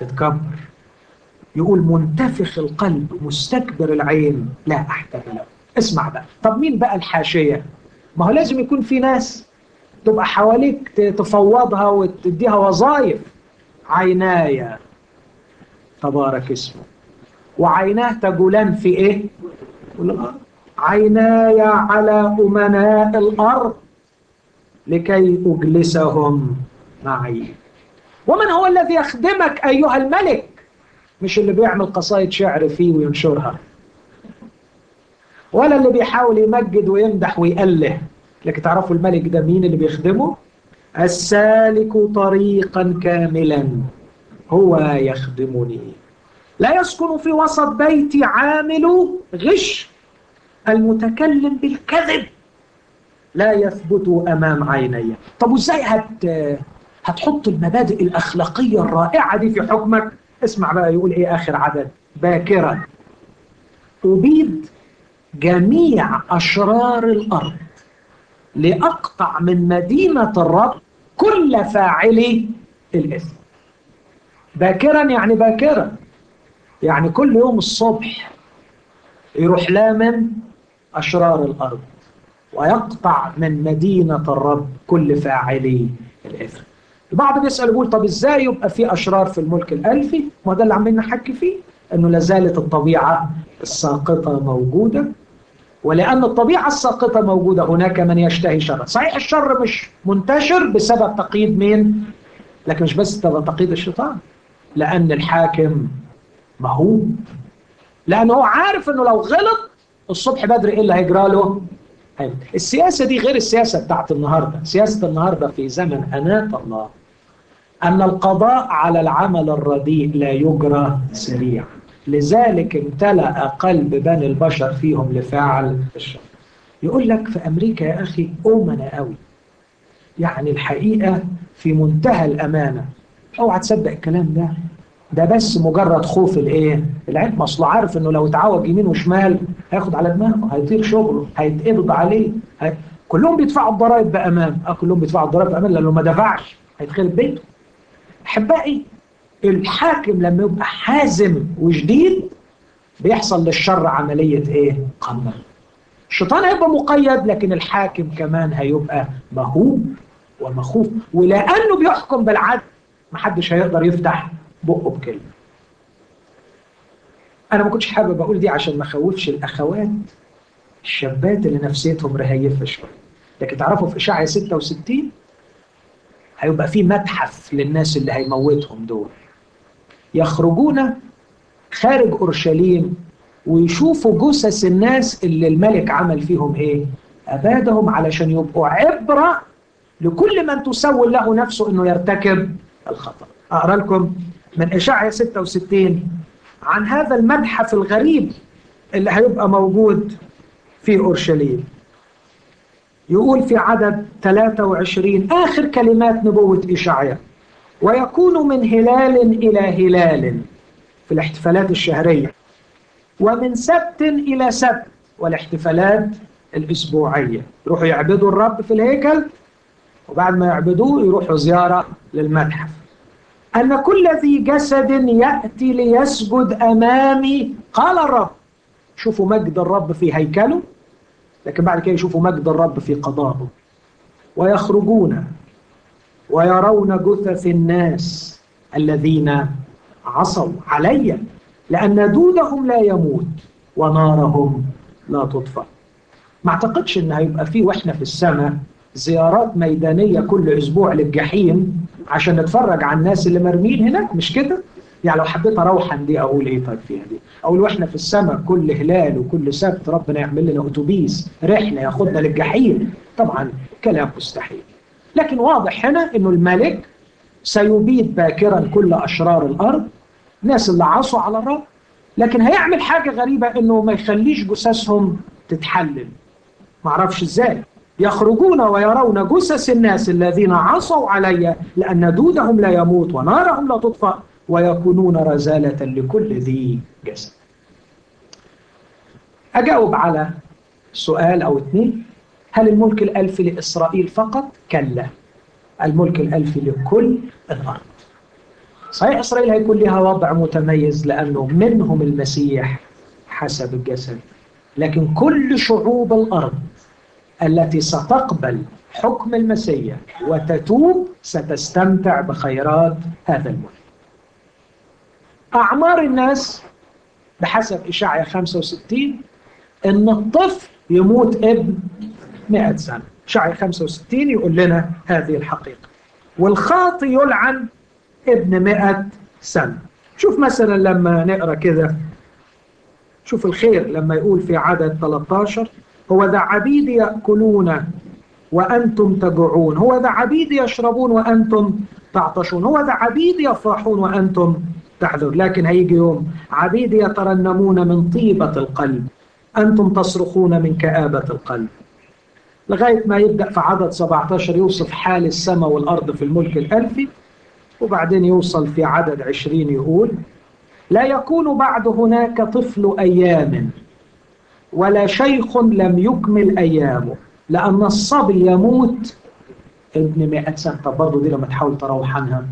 تتكبر يقول منتفخ القلب مستكبر العين لا أحتمله اسمع بقى طب مين بقى الحاشية ما هو لازم يكون في ناس تبقى حواليك تفوضها وتديها وظائف عيناي تبارك اسمه وعيناه تجولان في ايه عيناي على أمناء الأرض لكي أجلسهم معي ومن هو الذي يخدمك أيها الملك مش اللي بيعمل قصايد شعر فيه وينشرها ولا اللي بيحاول يمجد ويمدح ويأله لكن تعرفوا الملك ده مين اللي بيخدمه السالك طريقا كاملا هو يخدمني لا يسكن في وسط بيتي عامل غش المتكلم بالكذب لا يثبت امام عيني طب وازاي هت هتحط المبادئ الاخلاقيه الرائعه دي في حكمك اسمع بقى يقول ايه اخر عدد باكرا ابيد جميع اشرار الارض لاقطع من مدينه الرب كل فاعلي الاثم باكرا يعني باكرا يعني كل يوم الصبح يروح لامم أشرار الأرض ويقطع من مدينة الرب كل فاعلي الإثم البعض بيسأل يقول طب إزاي يبقى في أشرار في الملك الألفي ما ده اللي عمالين نحكي فيه أنه لازالت الطبيعة الساقطة موجودة ولأن الطبيعة الساقطة موجودة هناك من يشتهي شرا صحيح الشر مش منتشر بسبب تقييد مين لكن مش بس تقييد الشيطان لأن الحاكم مهوب لأنه هو عارف أنه لو غلط الصبح بدري إيه اللي هيجرى له السياسة دي غير السياسة بتاعت النهاردة سياسة النهاردة في زمن أناة الله أن القضاء على العمل الرديء لا يجرى سريعا لذلك امتلأ قلب بني البشر فيهم لفاعل الشر يقول لك في أمريكا يا أخي أمنا قوي يعني الحقيقة في منتهى الأمانة اوعى تصدق الكلام ده ده بس مجرد خوف الايه العلم اصله عارف انه لو اتعوج يمين وشمال هياخد على دماغه هيطير شغله هيتقبض عليه هي... كلهم بيدفعوا الضرائب بامان اه كلهم بيدفعوا الضرائب بامان لانه ما دفعش هيتخرب بيته احبائي الحاكم لما يبقى حازم وشديد بيحصل للشر عمليه ايه قمر الشيطان هيبقى مقيد لكن الحاكم كمان هيبقى مهوب ومخوف ولانه بيحكم بالعدل محدش هيقدر يفتح بقه بكلمه انا ما كنتش حابب اقول دي عشان ما اخوفش الاخوات الشابات اللي نفسيتهم رهيفه شويه لكن تعرفوا في اشعيا 66 هيبقى في متحف للناس اللي هيموتهم دول يخرجون خارج اورشليم ويشوفوا جثث الناس اللي الملك عمل فيهم ايه ابادهم علشان يبقوا عبره لكل من تسول له نفسه انه يرتكب الخطا اقرا لكم من اشعيا 66 عن هذا المتحف الغريب اللي هيبقى موجود في اورشليم يقول في عدد 23 اخر كلمات نبوه اشعيا ويكون من هلال الى هلال في الاحتفالات الشهريه ومن سبت الى سبت والاحتفالات الاسبوعيه يروحوا يعبدوا الرب في الهيكل وبعد ما يعبدوه يروحوا زياره للمتحف أن كل ذي جسد يأتي ليسجد أمامي قال الرب شوفوا مجد الرب في هيكله لكن بعد كده يشوفوا مجد الرب في قضائه ويخرجون ويرون جثث الناس الذين عصوا علي لأن دودهم لا يموت ونارهم لا تطفأ ما اعتقدش ان هيبقى فيه واحنا في السماء زيارات ميدانيه كل اسبوع للجحيم عشان نتفرج على الناس اللي مرمين هناك مش كده؟ يعني لو حبيت اروح دي اقول ايه طيب فيها دي؟ اقول واحنا في السماء كل هلال وكل سبت ربنا يعمل لنا اتوبيس رحله ياخدنا للجحيم طبعا كلام مستحيل. لكن واضح هنا انه الملك سيبيد باكرا كل اشرار الارض الناس اللي عصوا على الرب لكن هيعمل حاجه غريبه انه ما يخليش جثثهم تتحلل. معرفش ازاي يخرجون ويرون جثث الناس الذين عصوا علي لأن دودهم لا يموت ونارهم لا تطفأ ويكونون رزالة لكل ذي جسد أجاوب على سؤال أو اثنين هل الملك الألفي لإسرائيل فقط؟ كلا الملك الألفي لكل الأرض صحيح إسرائيل هيكون لها وضع متميز لأنه منهم المسيح حسب الجسد لكن كل شعوب الأرض التي ستقبل حكم المسيح وتتوب ستستمتع بخيرات هذا الملك أعمار الناس بحسب إشاعية 65 إن الطفل يموت ابن 100 سنة إشاعية 65 يقول لنا هذه الحقيقة والخاطي يلعن ابن 100 سنة شوف مثلا لما نقرأ كده شوف الخير لما يقول في عدد 13 هو ذا عبيد يأكلون وأنتم تجوعون هو ذا عبيد يشربون وأنتم تعطشون هو ذا عبيد يفرحون وأنتم تحذر لكن هيجي يوم عبيد يترنمون من طيبة القلب أنتم تصرخون من كآبة القلب لغاية ما يبدأ في عدد 17 يوصف حال السماء والأرض في الملك الألفي وبعدين يوصل في عدد 20 يقول لا يكون بعد هناك طفل أيام ولا شيخ لم يكمل أيامه لأن الصبي يموت ابن مئة سنة طب برضه دي لما تحاول تروح عنها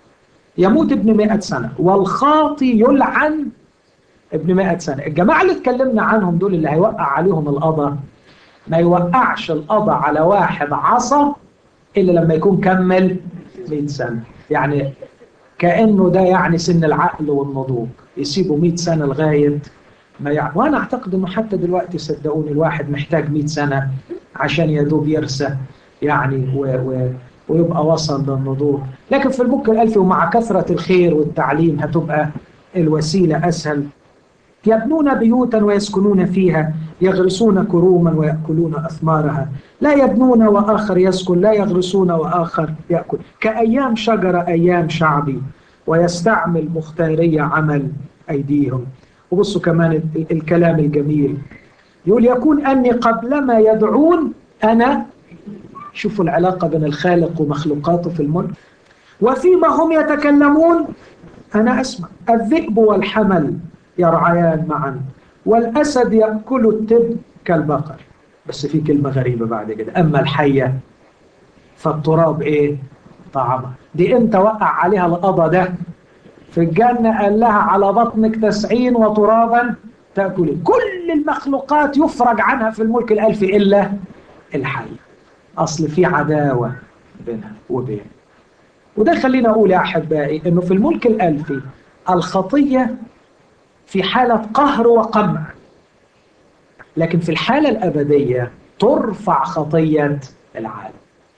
يموت ابن مئة سنة والخاطي يلعن ابن مئة سنة الجماعة اللي اتكلمنا عنهم دول اللي هيوقع عليهم القضاء ما يوقعش القضاء على واحد عصى إلا لما يكون كمل 100 سنة يعني كأنه ده يعني سن العقل والنضوج يسيبوا 100 سنة لغاية ما يعني وأنا أعتقد أنه حتى دلوقتي صدقوني الواحد محتاج 100 سنة عشان يدوب يرسى يعني و و ويبقى وصل للنضوج لكن في الملك الألفي ومع كثرة الخير والتعليم هتبقى الوسيلة أسهل يبنون بيوتا ويسكنون فيها يغرسون كروما ويأكلون أثمارها لا يبنون وآخر يسكن لا يغرسون وآخر يأكل كأيام شجرة أيام شعبي ويستعمل مختارية عمل أيديهم وبصوا كمان الكلام الجميل يقول يكون أني قبلما يدعون أنا شوفوا العلاقة بين الخالق ومخلوقاته في الملك وفيما هم يتكلمون أنا أسمع الذئب والحمل يرعيان معا والأسد يأكل التب كالبقر بس في كلمة غريبة بعد كده أما الحية فالتراب إيه طعمها دي إمتى وقع عليها القضا ده في الجنة قال لها على بطنك تسعين وترابا تأكل كل المخلوقات يفرج عنها في الملك الألفي إلا الحية أصل في عداوة بينها وبين وده خلينا أقول يا أحبائي أنه في الملك الألفي الخطية في حالة قهر وقمع لكن في الحالة الأبدية ترفع خطية العالم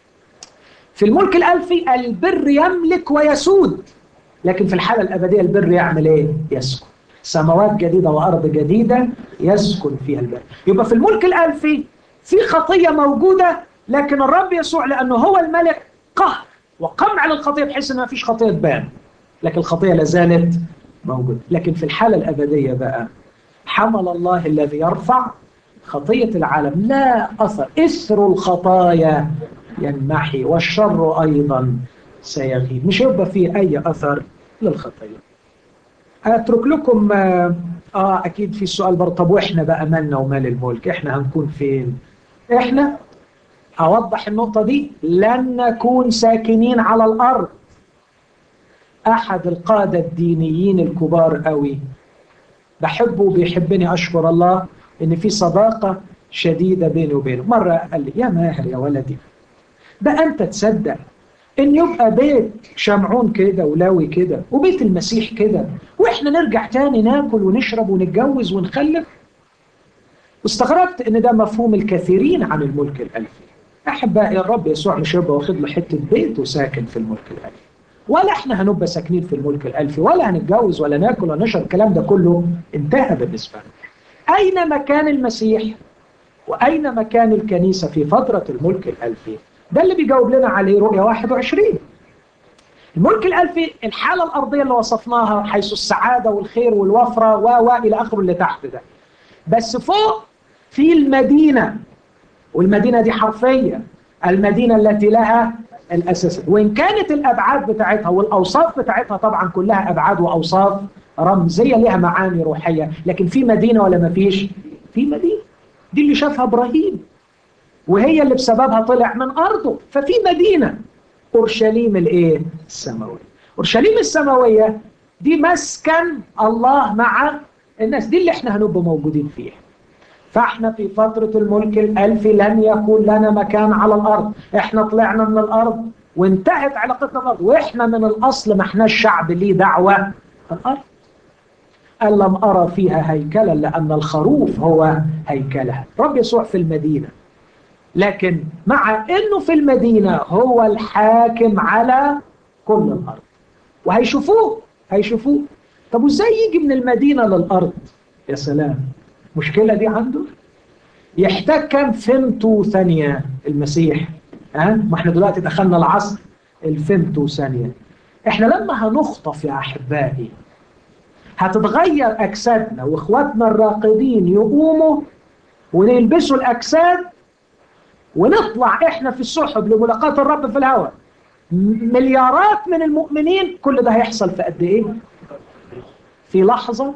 في الملك الألفي البر يملك ويسود لكن في الحالة الأبدية البر يعمل إيه؟ يسكن سماوات جديدة وأرض جديدة يسكن فيها البر يبقى في الملك الألفي في خطية موجودة لكن الرب يسوع لأنه هو الملك قهر وقمع للخطية بحيث أن ما فيش خطية تبان لكن الخطية لازالت موجودة لكن في الحالة الأبدية بقى حمل الله الذي يرفع خطية العالم لا أثر إثر الخطايا ينمحي والشر أيضا سيغيب مش هيبقى فيه أي أثر للخطية أترك لكم آه, آه أكيد في سؤال برضه طب وإحنا بقى مالنا ومال الملك إحنا هنكون فين إحنا أوضح النقطة دي لن نكون ساكنين على الأرض أحد القادة الدينيين الكبار قوي بحبه وبيحبني أشكر الله إن في صداقة شديدة بيني وبينه مرة قال لي يا ماهر يا ولدي ده أنت تصدق إن يبقى بيت شمعون كده ولاوي كده وبيت المسيح كده وإحنا نرجع تاني ناكل ونشرب ونتجوز ونخلف واستغربت إن ده مفهوم الكثيرين عن الملك الألفي أحبائي الرب يسوع مش هيبقى واخد له حتة بيت وساكن في الملك الألفي ولا احنا هنبقى ساكنين في الملك الألفي ولا هنتجوز ولا ناكل ولا نشرب الكلام ده كله انتهى بالنسبة لنا أين مكان المسيح وأين مكان الكنيسة في فترة الملك الألفي ده اللي بيجاوب لنا عليه رؤية 21 الملك الألفي الحالة الأرضية اللي وصفناها حيث السعادة والخير والوفرة و و إلى آخره اللي تحت ده بس فوق في المدينة والمدينة دي حرفية المدينة التي لها الأساس وإن كانت الأبعاد بتاعتها والأوصاف بتاعتها طبعا كلها أبعاد وأوصاف رمزية لها معاني روحية لكن في مدينة ولا ما فيش في مدينة دي اللي شافها إبراهيم وهي اللي بسببها طلع من أرضه ففي مدينة أورشليم الإيه؟ السماوية أورشليم السماوية دي مسكن الله مع الناس دي اللي احنا هنبقى موجودين فيها فاحنا في فترة الملك الألفي لن يكون لنا مكان على الأرض احنا طلعنا من الأرض وانتهت علاقتنا بالأرض واحنا من الأصل ما احناش شعب ليه دعوة الأرض قال لم أرى فيها هيكلا لأن الخروف هو هيكلها رب يسوع في المدينة لكن مع أنه في المدينة هو الحاكم على كل الأرض وهيشوفوه هيشوفوه طب وازاي يجي من المدينة للأرض يا سلام مشكلة دي عنده يحتاج كم فيمتو ثانية المسيح ها ما احنا دلوقتي دخلنا العصر الفيمتو ثانية احنا لما هنخطف يا أحبائي هتتغير أجسادنا وإخواتنا الراقدين يقوموا ويلبسوا الأجساد ونطلع إحنا في السحب لملاقاة الرب في الهواء مليارات من المؤمنين كل ده هيحصل في قد إيه؟ في لحظة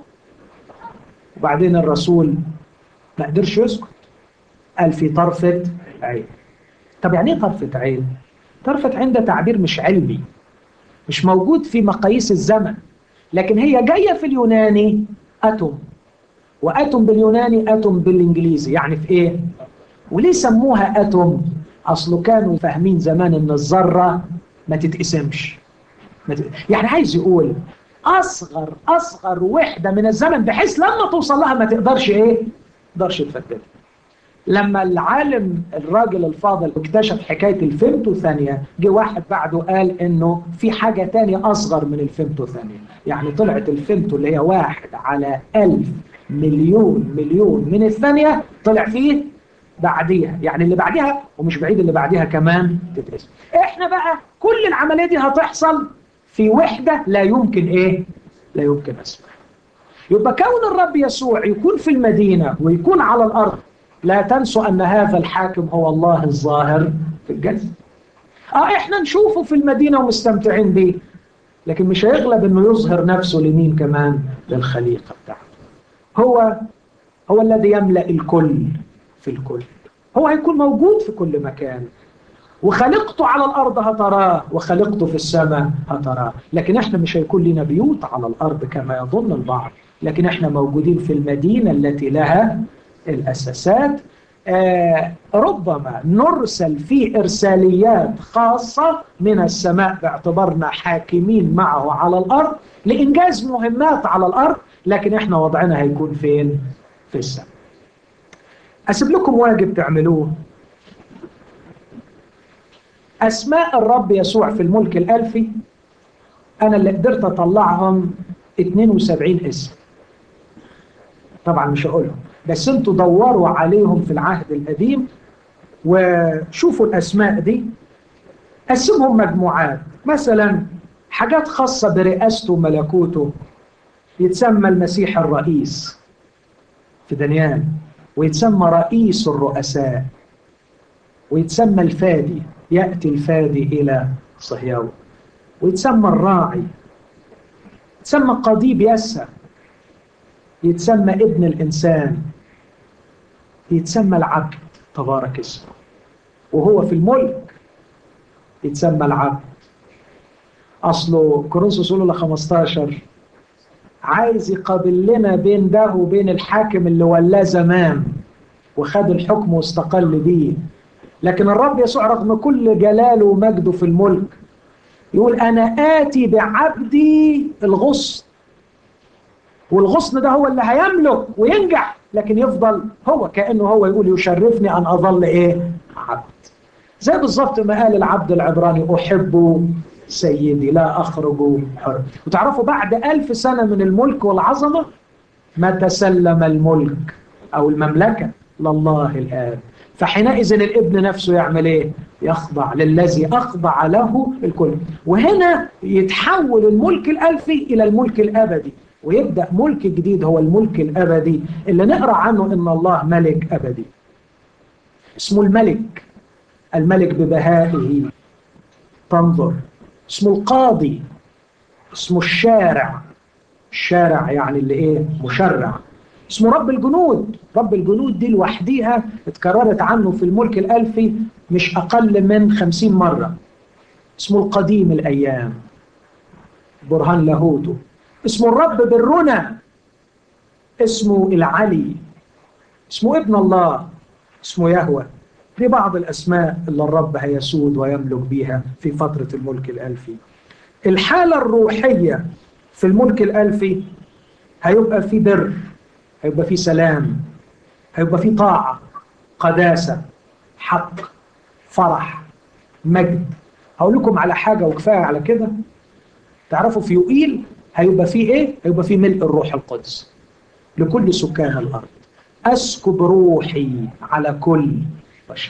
وبعدين الرسول ما قدرش يسكت قال في طرفة عين طب يعني ايه طرفة عين؟ طرفة عين ده تعبير مش علمي مش موجود في مقاييس الزمن لكن هي جاية في اليوناني أتوم وأتوم باليوناني أتوم بالإنجليزي يعني في إيه؟ وليه سموها أتوم؟ أصله كانوا فاهمين زمان إن الذرة ما تتقسمش ما تت... يعني عايز يقول أصغر أصغر وحدة من الزمن بحيث لما توصل لها ما تقدرش إيه؟ ما تقدرش تفتتها لما العالم الراجل الفاضل اكتشف حكاية الفيمتو ثانية جه واحد بعده قال انه في حاجة تانية اصغر من الفيمتو ثانية يعني طلعت الفيمتو اللي هي واحد على ألف مليون مليون من الثانية طلع فيه بعديها يعني اللي بعديها ومش بعيد اللي بعديها كمان تتقسم احنا بقى كل العملية دي هتحصل في وحدة لا يمكن ايه لا يمكن اسمها يبقى كون الرب يسوع يكون في المدينة ويكون على الأرض لا تنسوا أن هذا الحاكم هو الله الظاهر في الجسد آه إحنا نشوفه في المدينة ومستمتعين به لكن مش هيغلب أنه يظهر نفسه لمين كمان للخليقة بتاعته هو هو الذي يملأ الكل في الكل هو هيكون موجود في كل مكان وخلقته على الأرض هتراه وخلقته في السماء هتراه لكن احنا مش هيكون لنا بيوت على الأرض كما يظن البعض لكن احنا موجودين في المدينة التي لها الأساسات آه ربما نرسل في إرساليات خاصة من السماء باعتبارنا حاكمين معه على الأرض لإنجاز مهمات على الأرض لكن إحنا وضعنا هيكون فين؟ في السماء أسيب لكم واجب تعملوه أسماء الرب يسوع في الملك الألفي أنا اللي قدرت أطلعهم 72 اسم طبعا مش هقولهم بس انتوا دوروا عليهم في العهد القديم وشوفوا الأسماء دي قسمهم مجموعات مثلا حاجات خاصة برئاسته وملكوته يتسمى المسيح الرئيس في دانيال ويتسمى رئيس الرؤساء ويتسمى الفادي يأتي الفادي إلى صهيون ويتسمى الراعي يتسمى قضيب يسى يتسمى ابن الإنسان يتسمى العبد تبارك اسمه وهو في الملك يتسمى العبد أصله كورنثوس الأولى 15 عايز يقابل لنا بين ده وبين الحاكم اللي ولاه زمان وخد الحكم واستقل بيه لكن الرب يسوع رغم كل جلاله ومجده في الملك يقول أنا آتي بعبدي الغصن والغصن ده هو اللي هيملك وينجح لكن يفضل هو كأنه هو يقول يشرفني أن أظل إيه عبد زي بالظبط ما قال العبد العبراني أحب سيدي لا أخرج حر وتعرفوا بعد ألف سنة من الملك والعظمة ما تسلم الملك أو المملكة لله الآب فحينئذ الابن نفسه يعمل ايه يخضع للذي أخضع له الكل وهنا يتحول الملك الألفي إلى الملك الأبدي ويبدأ ملك جديد هو الملك الأبدي اللي نقرأ عنه إن الله ملك أبدي اسمه الملك الملك ببهائه تنظر اسمه القاضي اسمه الشارع الشارع يعني اللي ايه مشرع اسمه رب الجنود رب الجنود دي لوحديها اتكررت عنه في الملك الألفي مش أقل من خمسين مرة اسمه القديم الأيام برهان لاهوته اسمه الرب بالرنا اسمه العلي اسمه ابن الله اسمه يهوه دي بعض الأسماء اللي الرب هيسود ويملك بيها في فترة الملك الألفي الحالة الروحية في الملك الألفي هيبقى في بر هيبقى في سلام هيبقى في طاعة قداسة حق فرح مجد هقول لكم على حاجة وكفاية على كده تعرفوا في يوئيل هيبقى في ايه؟ هيبقى في ملء الروح القدس لكل سكان الأرض أسكب روحي على كل بشر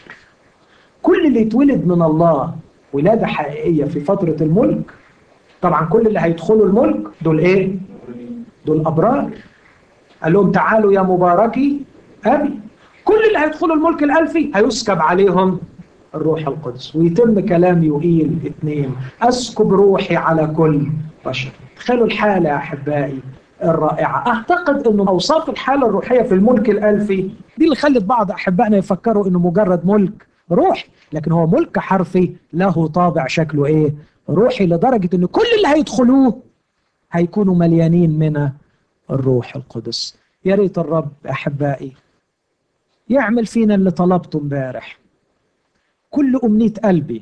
كل اللي يتولد من الله ولادة حقيقية في فترة الملك طبعا كل اللي هيدخلوا الملك دول ايه؟ دول أبرار قال لهم تعالوا يا مباركي أبي كل اللي هيدخلوا الملك الألفي هيسكب عليهم الروح القدس ويتم كلام يوئيل اثنين أسكب روحي على كل بشر تخيلوا الحالة يا أحبائي الرائعة أعتقد أنه أوصاف الحالة الروحية في الملك الألفي دي اللي خلت بعض أحبائنا يفكروا أنه مجرد ملك روح لكن هو ملك حرفي له طابع شكله إيه روحي لدرجة أن كل اللي هيدخلوه هيكونوا مليانين من الروح القدس يا ريت الرب أحبائي يعمل فينا اللي طلبته امبارح كل أمنية قلبي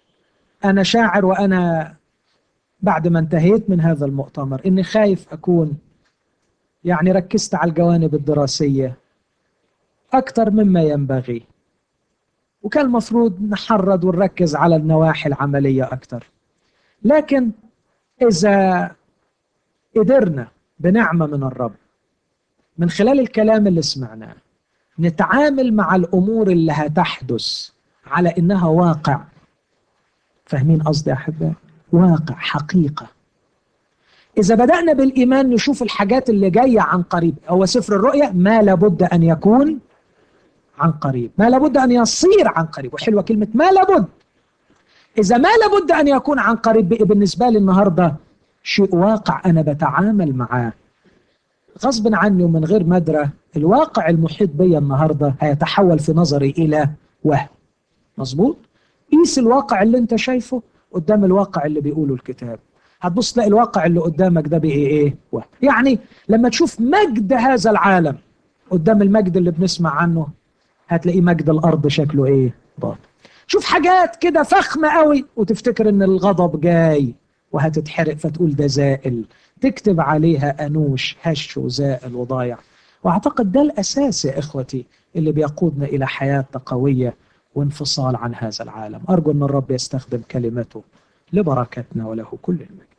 أنا شاعر وأنا بعد ما انتهيت من هذا المؤتمر إني خايف أكون يعني ركزت على الجوانب الدراسية أكثر مما ينبغي وكان المفروض نحرض ونركز على النواحي العملية أكثر لكن إذا قدرنا بنعمة من الرب من خلال الكلام اللي سمعناه نتعامل مع الأمور اللي هتحدث على إنها واقع فاهمين قصدي يا أحبائي؟ واقع حقيقة إذا بدأنا بالإيمان نشوف الحاجات اللي جاية عن قريب هو سفر الرؤيا ما لابد أن يكون عن قريب ما لابد أن يصير عن قريب وحلوة كلمة ما لابد إذا ما لابد أن يكون عن قريب بالنسبة لي النهاردة شيء واقع أنا بتعامل معاه غصب عني ومن غير مدرة الواقع المحيط بي النهاردة هيتحول في نظري إلى وهم مظبوط قيس الواقع اللي انت شايفه قدام الواقع اللي بيقوله الكتاب هتبص تلاقي الواقع اللي قدامك ده بايه ايه وهم يعني لما تشوف مجد هذا العالم قدام المجد اللي بنسمع عنه هتلاقيه مجد الارض شكله ايه باطل شوف حاجات كده فخمه قوي وتفتكر ان الغضب جاي وهتتحرق فتقول ده زائل تكتب عليها انوش هش وزائل وضايع واعتقد ده الاساس يا اخوتي اللي بيقودنا الى حياه قويه وانفصال عن هذا العالم ارجو ان الرب يستخدم كلمته لبركتنا وله كل المجد